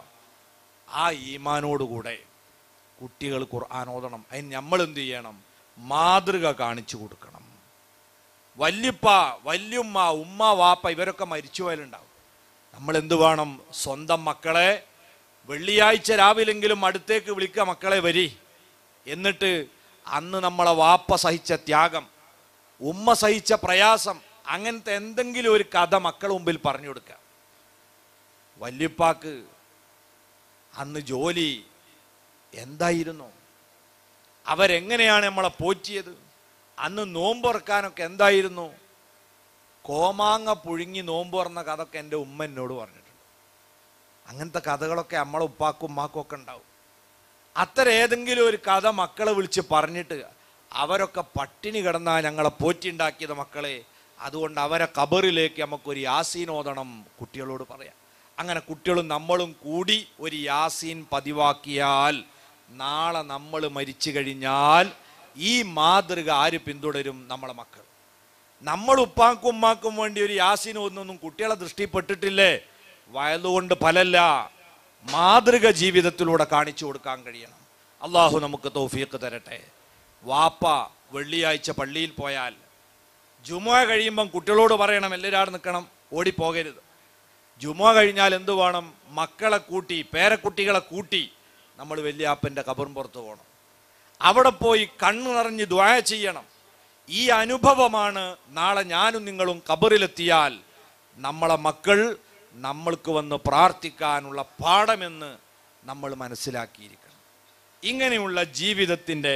ആ ഈമാനോടുകൂടെ കുട്ടികൾ ഖുർആൻ ഓതണം അതിന് നമ്മൾ എന്ത് ചെയ്യണം മാതൃക കാണിച്ചു കൊടുക്കണം വല്യപ്പ വല്യുമ്മ ഉമ്മ വാപ്പ ഇവരൊക്കെ മരിച്ചു പോയാലുണ്ടാവും നമ്മൾ എന്ത് വേണം സ്വന്തം മക്കളെ വെള്ളിയാഴ്ച രാവിലെങ്കിലും അടുത്തേക്ക് വിളിക്കുക മക്കളെ വരി എന്നിട്ട് അന്ന് നമ്മളെ വാപ്പ സഹിച്ച ത്യാഗം ഉമ്മ സഹിച്ച പ്രയാസം അങ്ങനത്തെ എന്തെങ്കിലും ഒരു കഥ മക്കളുടെ മുമ്പിൽ പറഞ്ഞു കൊടുക്കുക വല്യപ്പാക്ക് അന്ന് ജോലി എന്തായിരുന്നു അവരെങ്ങനെയാണ് നമ്മളെ പോറ്റിയത് അന്ന് നോമ്പുറക്കാനൊക്കെ എന്തായിരുന്നു കോമാങ്ങ പുഴുങ്ങി നോമ്പ് തുറന്ന കഥയൊക്കെ എൻ്റെ ഉമ്മ എന്നോട് പറഞ്ഞിട്ടുണ്ട് അങ്ങനത്തെ കഥകളൊക്കെ നമ്മളെ ഉപ്പാക്കും ഉമ്മാക്കും ഒക്കെ ഉണ്ടാവും അത്തരം ഏതെങ്കിലും ഒരു കഥ മക്കളെ വിളിച്ച് പറഞ്ഞിട്ട് അവരൊക്കെ പട്ടിണി കിടന്നാ ഞങ്ങളെ പോറ്റിണ്ടാക്കിയത് മക്കളെ അതുകൊണ്ട് അവരെ കബറിലേക്ക് നമുക്കൊരു യാസീൻ ഓതണം കുട്ടികളോട് പറയാം അങ്ങനെ കുട്ടികളും നമ്മളും കൂടി ഒരു യാസീൻ പതിവാക്കിയാൽ നാളെ നമ്മൾ മരിച്ചു കഴിഞ്ഞാൽ ഈ മാതൃക ആര് പിന്തുടരും നമ്മളെ മക്കൾ നമ്മൾ ഉപ്പാക്കും ഉമ്മാക്കും വേണ്ടി ഒരു യാസീൻ ഓതുന്നൊന്നും കുട്ടികളെ ദൃഷ്ടിപ്പെട്ടിട്ടില്ലേ വയലുകൊണ്ട് ഫലല്ല മാതൃക ജീവിതത്തിലൂടെ കാണിച്ചു കൊടുക്കാൻ കഴിയണം അള്ളാഹു നമുക്ക് തൗഫീഖ് തരട്ടെ വാപ്പ വെള്ളിയാഴ്ച പള്ളിയിൽ പോയാൽ ജുമുഅ കഴിയുമ്പം കുട്ടികളോട് പറയണം എല്ലാവരും നിൽക്കണം ഓടിപ്പോകരുത് ജുമുഅ കഴിഞ്ഞാൽ എന്ത് വേണം മക്കളെ കൂട്ടി പേരക്കുട്ടികളെ കൂട്ടി നമ്മൾ വലിയാപ്പൻ്റെ കബറും പുറത്ത് പോകണം അവിടെ പോയി കണ്ണു നിറഞ്ഞ് ദ്വായ ചെയ്യണം ഈ അനുഭവമാണ് നാളെ ഞാനും നിങ്ങളും കബറിലെത്തിയാൽ നമ്മളെ മക്കൾ നമ്മൾക്ക് വന്ന് പ്രാർത്ഥിക്കാനുള്ള പാഠമെന്ന് നമ്മൾ മനസ്സിലാക്കിയിരിക്കണം ഇങ്ങനെയുള്ള ജീവിതത്തിൻ്റെ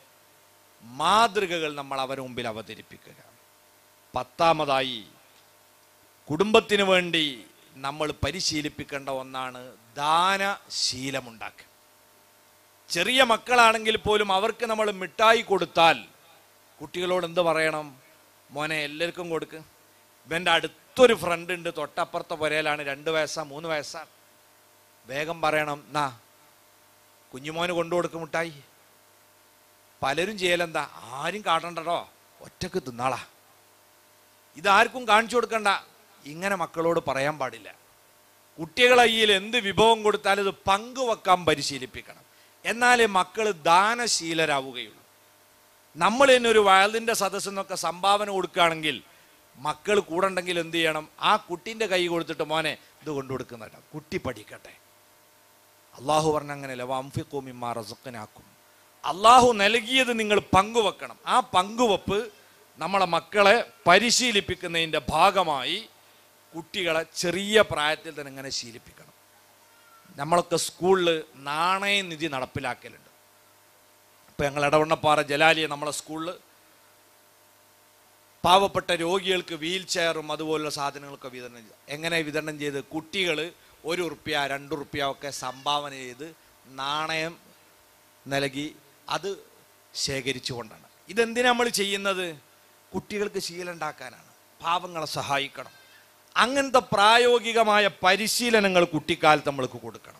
മാതൃകകൾ നമ്മൾ അവരുടെ മുമ്പിൽ അവതരിപ്പിക്കുക പത്താമതായി കുടുംബത്തിന് വേണ്ടി നമ്മൾ പരിശീലിപ്പിക്കേണ്ട ഒന്നാണ് ദാനശീലമുണ്ടാക്കുക ചെറിയ മക്കളാണെങ്കിൽ പോലും അവർക്ക് നമ്മൾ മിഠായി കൊടുത്താൽ കുട്ടികളോട് എന്ത് പറയണം മോനെ എല്ലാവർക്കും കൊടുക്ക് ഇവൻ്റെ അടുത്തൊരു ഫ്രണ്ട് ഉണ്ട് തൊട്ടപ്പുറത്തെ പുരയിലാണ് രണ്ട് വയസ്സാ മൂന്ന് വയസ്സാണ് വേഗം പറയണം നാ കുഞ്ഞുമോന് കൊണ്ടു കൊടുക്കും മിഠായി പലരും ചെയ്യലെന്താ ആരും കാട്ടണ്ടോ ഒറ്റക്ക് തിന്നാളാ ഇതാർക്കും കാണിച്ചു കൊടുക്കണ്ട ഇങ്ങനെ മക്കളോട് പറയാൻ പാടില്ല കുട്ടികളെ കയ്യിൽ എന്ത് വിഭവം കൊടുത്താലും ഇത് പങ്കുവെക്കാൻ പരിശീലിപ്പിക്കണം എന്നാലേ മക്കൾ ദാനശീലരാവുകയുള്ളൂ നമ്മൾ തന്നെ ഒരു വയലിൻ്റെ സദസ്സിൽ നിന്നൊക്കെ സംഭാവന കൊടുക്കുകയാണെങ്കിൽ മക്കൾ കൂടെ ഉണ്ടെങ്കിൽ എന്ത് ചെയ്യണം ആ കുട്ടീൻ്റെ കൈ കൊടുത്തിട്ട് മോനെ ഇത് കൊണ്ടു കൊടുക്കുന്നുണ്ട് കുട്ടി പഠിക്കട്ടെ അള്ളാഹു പറഞ്ഞ അങ്ങനെയല്ല വംഫിക്കോമിമാ റസുക്കനാക്കും അള്ളാഹു നൽകിയത് നിങ്ങൾ പങ്കുവെക്കണം ആ പങ്കുവെപ്പ് നമ്മളെ മക്കളെ പരിശീലിപ്പിക്കുന്നതിൻ്റെ ഭാഗമായി കുട്ടികളെ ചെറിയ പ്രായത്തിൽ തന്നെ ഇങ്ങനെ ശീലിപ്പിക്കണം നമ്മളൊക്കെ സ്കൂളിൽ നാണയനിധി നടപ്പിലാക്കലുണ്ട് ഇപ്പം ഞങ്ങൾ ഇടവണ്ണപ്പാറ ജലാലിയ നമ്മളെ സ്കൂളിൽ പാവപ്പെട്ട രോഗികൾക്ക് വീൽ ചെയറും അതുപോലുള്ള സാധനങ്ങളൊക്കെ വിതരണം ചെയ്തു എങ്ങനെ വിതരണം ചെയ്ത് കുട്ടികൾ ഒരു ഉറുപ്പ്യ രണ്ട് ഉറുപ്പ്യ ഒക്കെ സംഭാവന ചെയ്ത് നാണയം നൽകി അത് ശേഖരിച്ചുകൊണ്ടാണ് ഇതെന്തിനാ നമ്മൾ ചെയ്യുന്നത് കുട്ടികൾക്ക് ശീലം ഉണ്ടാക്കാനാണ് പാവങ്ങളെ സഹായിക്കണം അങ്ങനത്തെ പ്രായോഗികമായ പരിശീലനങ്ങൾ കുട്ടിക്കാലത്ത് നമ്മൾക്ക് കൊടുക്കണം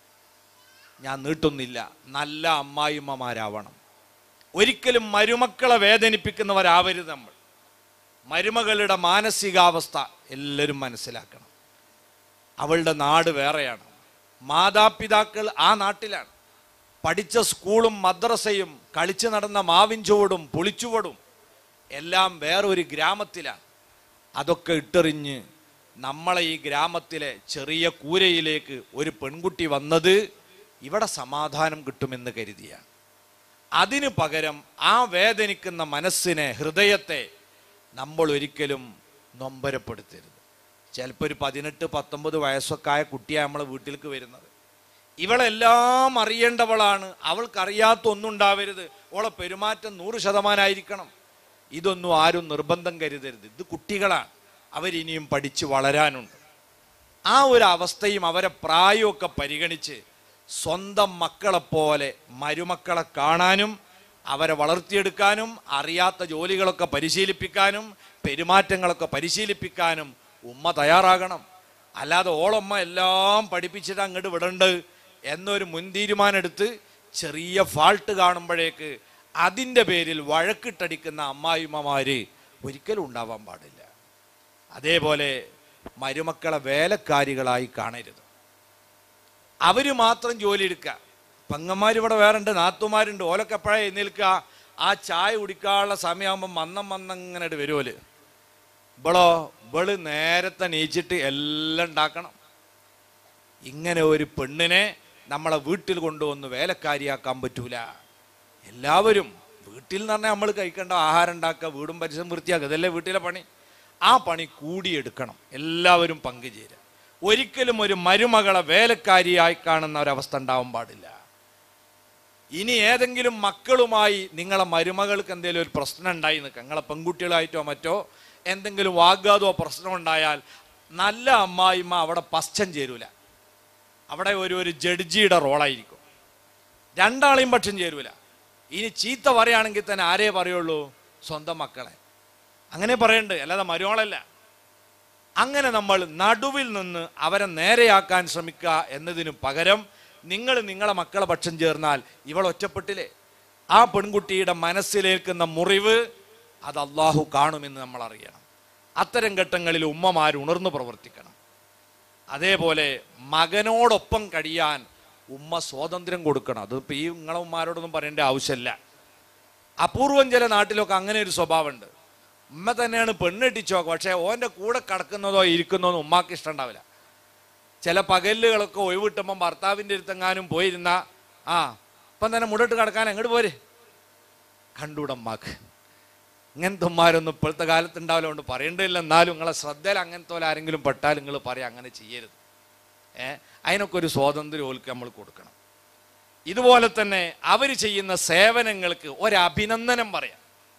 ഞാൻ നീട്ടുന്നില്ല നല്ല അമ്മായിമ്മമാരാവണം ഒരിക്കലും മരുമക്കളെ വേദനിപ്പിക്കുന്നവരാവരുത് നമ്മൾ മരുമകളുടെ മാനസികാവസ്ഥ എല്ലാവരും മനസ്സിലാക്കണം അവളുടെ നാട് വേറെയാണ് മാതാപിതാക്കൾ ആ നാട്ടിലാണ് പഠിച്ച സ്കൂളും മദ്രസയും കളിച്ചു നടന്ന മാവിൻ ചുവടും പുളിച്ചുവടും എല്ലാം വേറൊരു ഗ്രാമത്തിലാണ് അതൊക്കെ ഇട്ടെറിഞ്ഞ് നമ്മളെ ഈ ഗ്രാമത്തിലെ ചെറിയ കൂരയിലേക്ക് ഒരു പെൺകുട്ടി വന്നത് ഇവിടെ സമാധാനം കിട്ടുമെന്ന് കരുതിയാണ് അതിനു പകരം ആ വേദനിക്കുന്ന മനസ്സിനെ ഹൃദയത്തെ നമ്മൾ ഒരിക്കലും നൊമ്പരപ്പെടുത്തരുത് ചിലപ്പോൾ ഒരു പതിനെട്ട് പത്തൊമ്പത് വയസ്സൊക്കെ ആയ കുട്ടിയാണ് നമ്മളെ വീട്ടിലേക്ക് വരുന്നത് ഇവളെല്ലാം അറിയേണ്ടവളാണ് അവൾക്കറിയാത്ത ഒന്നും ഉണ്ടാവരുത് ഓളെ പെരുമാറ്റം നൂറ് ശതമാനമായിരിക്കണം ഇതൊന്നും ആരും നിർബന്ധം കരുതരുത് ഇത് കുട്ടികളാണ് അവരിനിയും പഠിച്ച് വളരാനുണ്ട് ആ ഒരു അവസ്ഥയും അവരെ പ്രായമൊക്കെ പരിഗണിച്ച് സ്വന്തം മക്കളെപ്പോലെ മരുമക്കളെ കാണാനും അവരെ വളർത്തിയെടുക്കാനും അറിയാത്ത ജോലികളൊക്കെ പരിശീലിപ്പിക്കാനും പെരുമാറ്റങ്ങളൊക്കെ പരിശീലിപ്പിക്കാനും ഉമ്മ തയ്യാറാകണം അല്ലാതെ ഓളമ്മ എല്ലാം പഠിപ്പിച്ചിട്ട് അങ്ങോട്ട് വിടണ്ട് എന്നൊരു മുൻ തീരുമാനം എടുത്ത് ചെറിയ ഫാൾട്ട് കാണുമ്പോഴേക്ക് അതിൻ്റെ പേരിൽ വഴക്കിട്ടടിക്കുന്ന അമ്മായിമ്മമാര് ഒരിക്കലും ഉണ്ടാവാൻ പാടില്ല അതേപോലെ മരുമക്കളെ വേലക്കാരികളായി കാണരുത് അവര് മാത്രം ജോലി എടുക്കുക പെങ്ങന്മാർ ഇവിടെ വേറെ ഉണ്ട് നാത്തുമാരുണ്ട് ഓലൊക്കെ എപ്പോഴാ എഴുന്നേൽക്കുക ആ ചായ കുടിക്കാനുള്ള സമയമാകുമ്പോൾ മന്നം മന്നങ്ങനെ വരുമോല് ഇവളോ ഇവള് നേരത്തെ നീച്ചിട്ട് എല്ലാം ഉണ്ടാക്കണം ഇങ്ങനെ ഒരു പെണ്ണിനെ നമ്മളെ വീട്ടിൽ കൊണ്ടുവന്ന് വേലക്കാരിയാക്കാൻ പറ്റൂല എല്ലാവരും വീട്ടിൽ എന്ന് പറഞ്ഞാൽ നമ്മൾ കഴിക്കേണ്ട ആഹാരം ഉണ്ടാക്കുക വീടും പരിസരം വൃത്തിയാക്കുക ഇതല്ലേ വീട്ടിലെ പണി ആ പണി കൂടിയെടുക്കണം എല്ലാവരും പങ്കുചേരുക ഒരിക്കലും ഒരു മരുമകളെ വേലക്കാരിയായി കാണുന്ന ഒരവസ്ഥ ഉണ്ടാവാൻ പാടില്ല ഇനി ഏതെങ്കിലും മക്കളുമായി നിങ്ങളെ മരുമകൾക്ക് എന്തെങ്കിലും ഒരു പ്രശ്നം ഉണ്ടായി നിൽക്കുക നിങ്ങളെ പെൺകുട്ടികളായിട്ടോ മറ്റോ എന്തെങ്കിലും വാഗ്വാദമോ പ്രശ്നം ഉണ്ടായാൽ നല്ല അമ്മായിമ്മ അവിടെ പശ്ചം ചേരൂല അവിടെ ഒരു ഒരു ജഡ്ജിയുടെ റോളായിരിക്കും രണ്ടാളെയും പക്ഷം ചേരൂല ഇനി ചീത്ത പറയുകയാണെങ്കിൽ തന്നെ ആരേ പറയുള്ളൂ സ്വന്തം മക്കളെ അങ്ങനെ പറയണ്ട് അല്ലാതെ മരുമോളല്ല അങ്ങനെ നമ്മൾ നടുവിൽ നിന്ന് അവരെ നേരെയാക്കാൻ ശ്രമിക്കുക എന്നതിനു പകരം നിങ്ങൾ നിങ്ങളെ മക്കളെ പക്ഷം ചേർന്നാൽ ഇവൾ ഒറ്റപ്പെട്ടില്ലേ ആ പെൺകുട്ടിയുടെ മനസ്സിലേൽക്കുന്ന മുറിവ് അത് അള്ളാഹു കാണുമെന്ന് നമ്മൾ അറിയണം അത്തരം ഘട്ടങ്ങളിൽ ഉമ്മമാർ ഉണർന്നു പ്രവർത്തിക്കണം അതേപോലെ മകനോടൊപ്പം കഴിയാൻ ഉമ്മ സ്വാതന്ത്ര്യം കൊടുക്കണം അതിപ്പോൾ ഈ നിങ്ങളെ ഉമ്മാരോടൊന്നും പറയേണ്ട ആവശ്യമില്ല അപൂർവം ചില നാട്ടിലൊക്കെ അങ്ങനെ ഒരു സ്വഭാവമുണ്ട് ഉമ്മ തന്നെയാണ് പെണ്ണെട്ടിച്ചോ പക്ഷേ ഓൻ്റെ കൂടെ കിടക്കുന്നതോ ഇരിക്കുന്നതോ ഉമ്മാക്ക് ഇഷ്ടം ഉണ്ടാവില്ല ചില പകലുകളൊക്കെ ഒഴിവിട്ടുമ്പം ഭർത്താവിൻ്റെ അടുത്തെങ്ങാനും പോയിരുന്ന ആ ഇപ്പം തന്നെ മുടട്ട് കിടക്കാൻ എങ്ങോട്ട് പോര് കണ്ടൂടമ്മാക്ക് ഇങ്ങനത്തെ ഉമ്മാരൊന്നും ഇപ്പോഴത്തെ കാലത്ത് ഉണ്ടാവില്ല കൊണ്ട് പറയേണ്ടതില്ല എന്നാലും നിങ്ങളെ ശ്രദ്ധയിൽ അങ്ങനത്തെ പോലെ ആരെങ്കിലും പെട്ടാൽ നിങ്ങൾ പറയാം അങ്ങനെ ചെയ്യരുത് ഏ അതിനൊക്കെ ഒരു സ്വാതന്ത്ര്യം ഓൽക്ക് നമ്മൾ കൊടുക്കണം ഇതുപോലെ തന്നെ അവർ ചെയ്യുന്ന സേവനങ്ങൾക്ക് ഒരഭിനന്ദനം പറയാം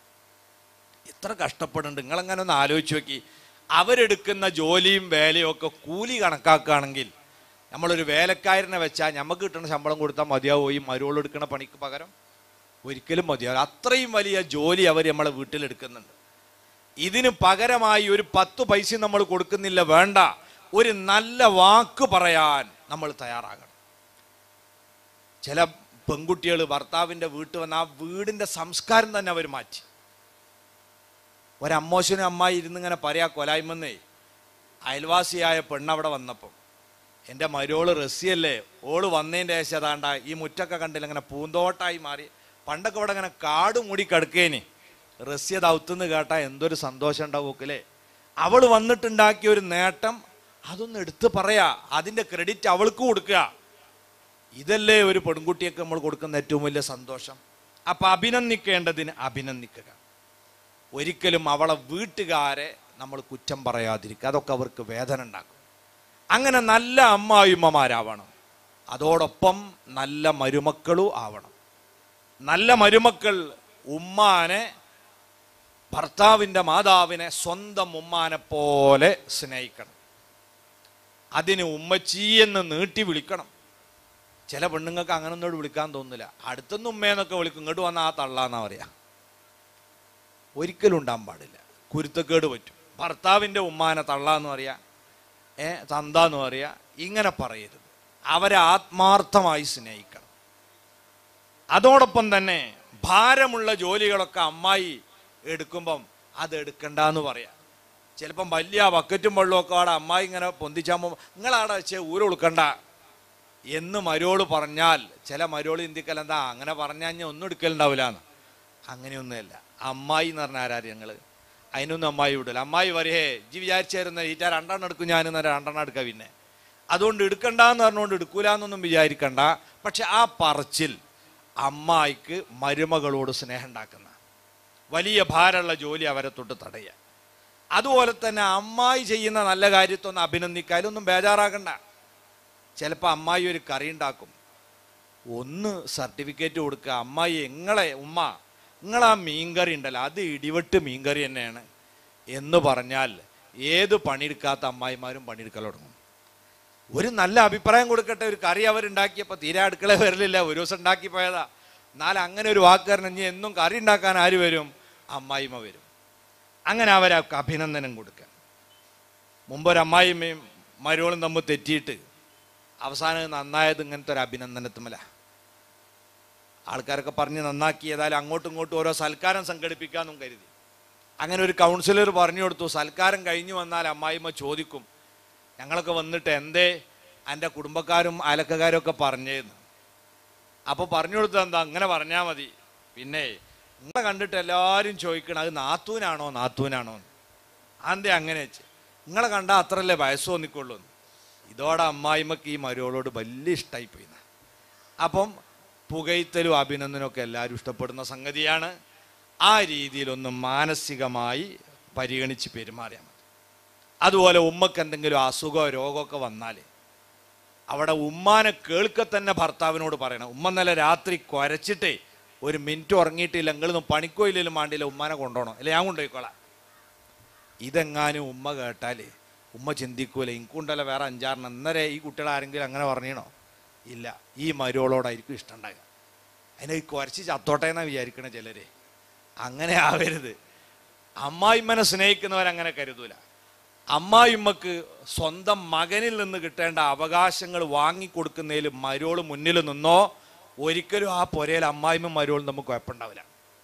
എത്ര കഷ്ടപ്പെടുന്നുണ്ട് നിങ്ങളങ്ങനെ ഒന്ന് ആലോചിച്ച് നോക്കി അവരെടുക്കുന്ന ജോലിയും വേലയും ഒക്കെ കൂലി കണക്കാക്കുകയാണെങ്കിൽ നമ്മളൊരു വേലക്കാരനെ വെച്ചാൽ നമുക്ക് കിട്ടുന്ന ശമ്പളം കൊടുത്താൽ മതിയാവോ ഈ മരുവോൾ എടുക്കുന്ന പണിക്ക് പകരം ഒരിക്കലും മതിയാവും അത്രയും വലിയ ജോലി അവർ നമ്മളെ വീട്ടിലെടുക്കുന്നുണ്ട് ഇതിന് പകരമായി ഒരു പത്ത് പൈസ നമ്മൾ കൊടുക്കുന്നില്ല വേണ്ട ഒരു നല്ല വാക്ക് പറയാൻ നമ്മൾ തയ്യാറാകണം ചില പെൺകുട്ടികൾ ഭർത്താവിൻ്റെ വീട്ടിൽ വന്ന് ആ വീടിൻ്റെ സംസ്കാരം തന്നെ അവർ മാറ്റി ഒരമ്മോശനും അമ്മായി ഇരുന്നിങ്ങനെ പറയാ കൊലായ്മന്നേ അയൽവാസിയായ പെണ്ണവിടെ വന്നപ്പം എൻ്റെ മരോള് റസിയല്ലേ ഓള് വന്നതിൻ്റെ ശേഷം അതാണ്ട ഈ മുറ്റൊക്കെ കണ്ടില്ല ഇങ്ങനെ പൂന്തോട്ടായി മാറി പണ്ടൊക്കെ ഇവിടെ ഇങ്ങനെ കാട് മൂടി കിടക്കേനി റസിയ ദൗത്തുനിന്ന് കേട്ടാ എന്തൊരു സന്തോഷം ഉണ്ടാവും അല്ലേ അവൾ വന്നിട്ടുണ്ടാക്കിയ ഒരു നേട്ടം അതൊന്ന് എടുത്ത് പറയാ അതിൻ്റെ ക്രെഡിറ്റ് അവൾക്ക് കൊടുക്കുക ഇതല്ലേ ഒരു പെൺകുട്ടിയൊക്കെ നമ്മൾ കൊടുക്കുന്ന ഏറ്റവും വലിയ സന്തോഷം അപ്പൊ അഭിനന്ദിക്കേണ്ടതിന് അഭിനന്ദിക്കുക ഒരിക്കലും അവളെ വീട്ടുകാരെ നമ്മൾ കുറ്റം പറയാതിരിക്കുക അതൊക്കെ അവർക്ക് വേദന ഉണ്ടാക്കും അങ്ങനെ നല്ല അമ്മായിമ്മമാരാവണം അതോടൊപ്പം നല്ല മരുമക്കളും ആവണം നല്ല മരുമക്കൾ ഉമ്മാനെ ഭർത്താവിൻ്റെ മാതാവിനെ സ്വന്തം ഉമ്മാനെ പോലെ സ്നേഹിക്കണം അതിന് ഉമ്മച്ചി എന്ന് നീട്ടി വിളിക്കണം ചില പെണ്ണുങ്ങൾക്ക് അങ്ങനൊന്നും വിളിക്കാൻ തോന്നുന്നില്ല അടുത്തുനിന്ന് ഉമ്മയെന്നൊക്കെ വിളിക്കും ഇങ്ങോട്ട് വന്ന ആ തള്ളാന്നാ പറയാ ഒരിക്കലും ഉണ്ടാകാൻ പാടില്ല കുരുത്തക്കേട് പറ്റും ഭർത്താവിൻ്റെ ഉമ്മാനെ തള്ളാന്ന് പറയാ ഏ തന്താന്ന് പറയാ ഇങ്ങനെ പറയരുത് അവരെ ആത്മാർത്ഥമായി സ്നേഹിക്കണം അതോടൊപ്പം തന്നെ ഭാരമുള്ള ജോലികളൊക്കെ അമ്മായി എടുക്കുമ്പം അത് എടുക്കണ്ടെന്ന് പറയാം ചിലപ്പം വലിയ ബക്കറ്റും വെള്ളമൊക്കെ അവിടെ അമ്മായി ഇങ്ങനെ പൊന്തിച്ചാകുമ്പോൾ നിങ്ങളവിടെ വെച്ച് ഊരൊളുക്കണ്ട എന്ന് മരോള് പറഞ്ഞാൽ ചില മരോള് ഇന്ത്യക്കൽ എന്താ അങ്ങനെ പറഞ്ഞാൽ ഞാൻ ഒന്നും എടുക്കലുണ്ടാവില്ല എന്ന് അങ്ങനെയൊന്നുമല്ല അമ്മായി എന്ന് പറഞ്ഞ ആരാ ഞങ്ങൾ അതിനൊന്നും അമ്മായി വിടില്ല അമ്മായി പറയേ ജി വിചാരിച്ചായിരുന്ന ഈറ്റ രണ്ടെണ്ണം എടുക്കും ഞാൻ എന്നേരം രണ്ടെണ്ണം എടുക്കാം പിന്നെ അതുകൊണ്ട് എടുക്കണ്ട എന്ന് പറഞ്ഞുകൊണ്ട് എടുക്കൂല എന്നൊന്നും വിചാരിക്കണ്ട പക്ഷെ ആ പറച്ചിൽ അമ്മായിക്ക് മരുമകളോട് സ്നേഹം ഉണ്ടാക്കുന്ന വലിയ ഭാരമുള്ള ജോലി അവരെ തൊട്ട് തടയുക അതുപോലെ തന്നെ അമ്മായി ചെയ്യുന്ന നല്ല കാര്യത്തൊന്ന് അഭിനന്ദിക്കുക അതിലൊന്നും ബേജാറാകണ്ട ചിലപ്പോൾ അമ്മായി ഒരു കറി ഉണ്ടാക്കും ഒന്ന് സർട്ടിഫിക്കറ്റ് കൊടുക്കുക അമ്മായി എങ്ങളെ ഉമ്മ നിങ്ങളാ മീൻകറി ഉണ്ടല്ലോ അത് ഇടിവെട്ട് മീൻകറി തന്നെയാണ് എന്ന് പറഞ്ഞാൽ ഏത് പണിയെടുക്കാത്ത അമ്മായിമാരും പണിയെടുക്കൽ തുടങ്ങും ഒരു നല്ല അഭിപ്രായം കൊടുക്കട്ടെ ഒരു കറി അവരുണ്ടാക്കിയപ്പോൾ തീരെ അടുക്കള വരലില്ല ഒരു ദിവസം ഉണ്ടാക്കി പോയതാ എന്നാൽ അങ്ങനെ ഒരു വാക്കുകാരൻ ഇനി എന്നും കറി ഉണ്ടാക്കാൻ ആര് വരും അമ്മായിമ്മ വരും അങ്ങനെ അവരൊക്കെ അഭിനന്ദനം കൊടുക്കുക മുമ്പ് ഒരു അമ്മായിമ്മയും മരുവളും തമ്മിൽ തെറ്റിയിട്ട് അവസാനം നന്നായത് ഇങ്ങനത്തെ ഒരു അഭിനന്ദനത്തുമല്ല ആൾക്കാരൊക്കെ പറഞ്ഞ് നന്നാക്കി ഏതായാലും അങ്ങോട്ടും ഇങ്ങോട്ടും ഓരോ സൽക്കാരം സംഘടിപ്പിക്കാമെന്നും കരുതി അങ്ങനെ ഒരു കൗൺസിലർ പറഞ്ഞു കൊടുത്തു സൽക്കാരം കഴിഞ്ഞു വന്നാൽ അമ്മായിമ്മ ചോദിക്കും ഞങ്ങളൊക്കെ വന്നിട്ട് എന്തേ എൻ്റെ കുടുംബക്കാരും അയലക്കാരും ഒക്കെ പറഞ്ഞേന്ന് അപ്പോൾ പറഞ്ഞു കൊടുത്തത് എന്താ അങ്ങനെ പറഞ്ഞാൽ മതി പിന്നെ നിങ്ങളെ കണ്ടിട്ട് എല്ലാവരും ചോദിക്കണം അത് നാത്തൂനാണോ നാത്തൂനാണോ എന്ന് അന്തേ അങ്ങനെ വെച്ച് നിങ്ങളെ കണ്ടാൽ അത്രല്ലേ വയസ്സ് തോന്നിക്കൊള്ളൂ എന്ന്. ഇതോടെ അമ്മായിമ്മക്ക് ഈ മരുവളോട് വലിയ ഇഷ്ടമായി പോയി അപ്പം പുകയ്ത്തലും അഭിനന്ദനവും ഒക്കെ എല്ലാവരും ഇഷ്ടപ്പെടുന്ന സംഗതിയാണ് ആ രീതിയിലൊന്ന് മാനസികമായി പരിഗണിച്ച് പെരുമാറിയാൽ മതി അതുപോലെ ഉമ്മക്ക് എന്തെങ്കിലും അസുഖമോ രോഗമൊക്കെ വന്നാൽ അവിടെ ഉമ്മാനെ കേൾക്കെ തന്നെ ഭർത്താവിനോട് പറയണം ഉമ്മ ഇന്നലെ രാത്രി കുരച്ചിട്ടേ ഒരു മിനിറ്റ് ഉറങ്ങിയിട്ടില്ല നിങ്ങളൊന്നും പണിക്കോ ഇല്ലെങ്കിലും വേണ്ടിയില്ല ഉമ്മാനെ കൊണ്ടുപോകണം അല്ലെ ഞാൻ കൊണ്ടുപോയിക്കോളാം ഇതെങ്ങാനും ഉമ്മ കേട്ടാലേ ഉമ്മ ചിന്തിക്കൂല എനിക്കുണ്ടല്ലോ വേറെ അഞ്ചാറിന് ഇന്നലെ ഈ കുട്ടികൾ ആരെങ്കിലും അങ്ങനെ പറഞ്ഞീണോ ഇല്ല ഈ മരുവളോടായിരിക്കും ഇഷ്ടം ഉണ്ടാകുക അതിനെ ഈ കുരച്ച് ചത്തോട്ടെ എന്നാ വിചാരിക്കണ ചിലര് അങ്ങനെ ആവരുത് അമ്മായിമ്മനെ സ്നേഹിക്കുന്നവരങ്ങനെ കരുതൂല അമ്മായിമ്മക്ക് സ്വന്തം മകനിൽ നിന്ന് കിട്ടേണ്ട അവകാശങ്ങൾ വാങ്ങിക്കൊടുക്കുന്നതിൽ മരോള് മുന്നിൽ നിന്നോ ഒരിക്കലും ആ പുരയിൽ അമ്മായിമ്മ മരോളും നമുക്ക് കുഴപ്പമുണ്ടാവില്ല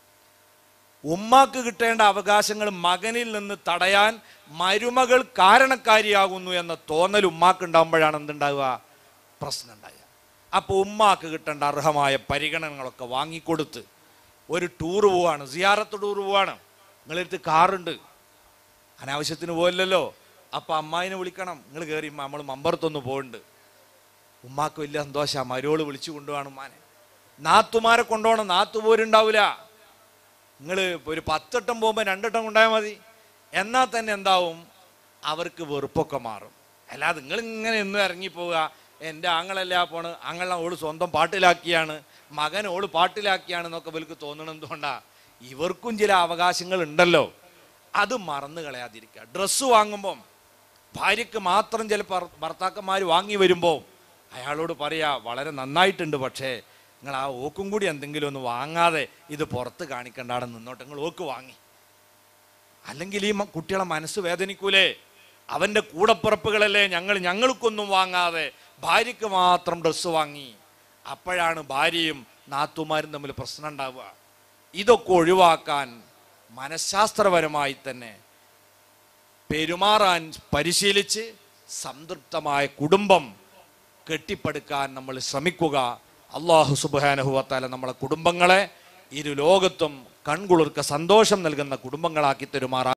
ഉമ്മാക്ക് കിട്ടേണ്ട അവകാശങ്ങൾ മകനിൽ നിന്ന് തടയാൻ മരുമകൾ കാരണക്കാരിയാകുന്നു എന്ന തോന്നൽ ഉമ്മാക്ക് ഉണ്ടാകുമ്പോഴാണ് എന്തുണ്ടാവുക പ്രശ്നം ഉണ്ടാവുക അപ്പോൾ ഉമ്മാക്ക് കിട്ടേണ്ട അർഹമായ പരിഗണനകളൊക്കെ വാങ്ങിക്കൊടുത്ത് ഒരു ടൂർ പോവാണ് സിയാറത്ത് ടൂർ പോവാണ് നിങ്ങളെടുത്ത് കാറുണ്ട് അനാവശ്യത്തിന് പോയില്ലല്ലോ അപ്പം അമ്മായിനെ വിളിക്കണം നിങ്ങൾ കയറി നമ്മൾ മമ്പറത്തൊന്ന് പോകുന്നുണ്ട് ഉമ്മാക്ക് വലിയ സന്തോഷമാണ് മരോള് വിളിച്ചു കൊണ്ടുപോകണം ഉമ്മാനെ നാത്തുമാരെ കൊണ്ടുപോകണം നാത്തു പോരുണ്ടാവില്ല നിങ്ങൾ ഒരു പത്തെട്ടം പോകുമ്പോൾ രണ്ടെട്ടം കൊണ്ടായാൽ മതി എന്നാൽ തന്നെ എന്താവും അവർക്ക് വെറുപ്പൊക്കെ മാറും അല്ലാതെ നിങ്ങൾ ഇങ്ങനെ എന്നും ഇറങ്ങിപ്പോവുക എൻ്റെ ആങ്ങളല്ല പോണ് ആങ്ങളെ ഓള് സ്വന്തം പാട്ടിലാക്കിയാണ് മകൻ ഓള് പാട്ടിലാക്കിയാണ് എന്നൊക്കെ ഇവർക്ക് തോന്നണം എന്തുകൊണ്ടാ ഇവർക്കും ചില അവകാശങ്ങൾ ഉണ്ടല്ലോ അത് മറന്നു കളയാതിരിക്കുക ഡ്രസ്സ് വാങ്ങുമ്പം ഭാര്യയ്ക്ക് മാത്രം ചില ഭർത്താക്കന്മാർ വാങ്ങി വരുമ്പോൾ അയാളോട് പറയാ വളരെ നന്നായിട്ടുണ്ട് പക്ഷേ നിങ്ങൾ ആ ഓക്കും കൂടി എന്തെങ്കിലും ഒന്ന് വാങ്ങാതെ ഇത് പുറത്ത് കാണിക്കണ്ടാടെ നിന്നോട്ട് നിങ്ങൾ ഓക്ക് വാങ്ങി അല്ലെങ്കിൽ ഈ മ- കുട്ടികളെ മനസ്സ് വേദനിക്കൂലേ അവൻ്റെ കൂടപ്പിറപ്പുകളല്ലേ ഞങ്ങൾ ഞങ്ങൾക്കൊന്നും വാങ്ങാതെ ഭാര്യയ്ക്ക് മാത്രം ഡ്രസ്സ് വാങ്ങി അപ്പോഴാണ് ഭാര്യയും നാത്തുമാരും തമ്മിൽ പ്രശ്നം ഉണ്ടാവുക ഇതൊക്കെ ഒഴിവാക്കാൻ മനഃശാസ്ത്രപരമായി തന്നെ പെരുമാറാൻ പരിശീലിച്ച് സംതൃപ്തമായ കുടുംബം കെട്ടിപ്പടുക്കാൻ നമ്മൾ ശ്രമിക്കുക അള്ളാഹു സുബാനഹുവത്താല നമ്മളെ കുടുംബങ്ങളെ ഇരു ലോകത്തും കൺകുളിർക്ക സന്തോഷം നൽകുന്ന കുടുംബങ്ങളാക്കി തരുമാറാ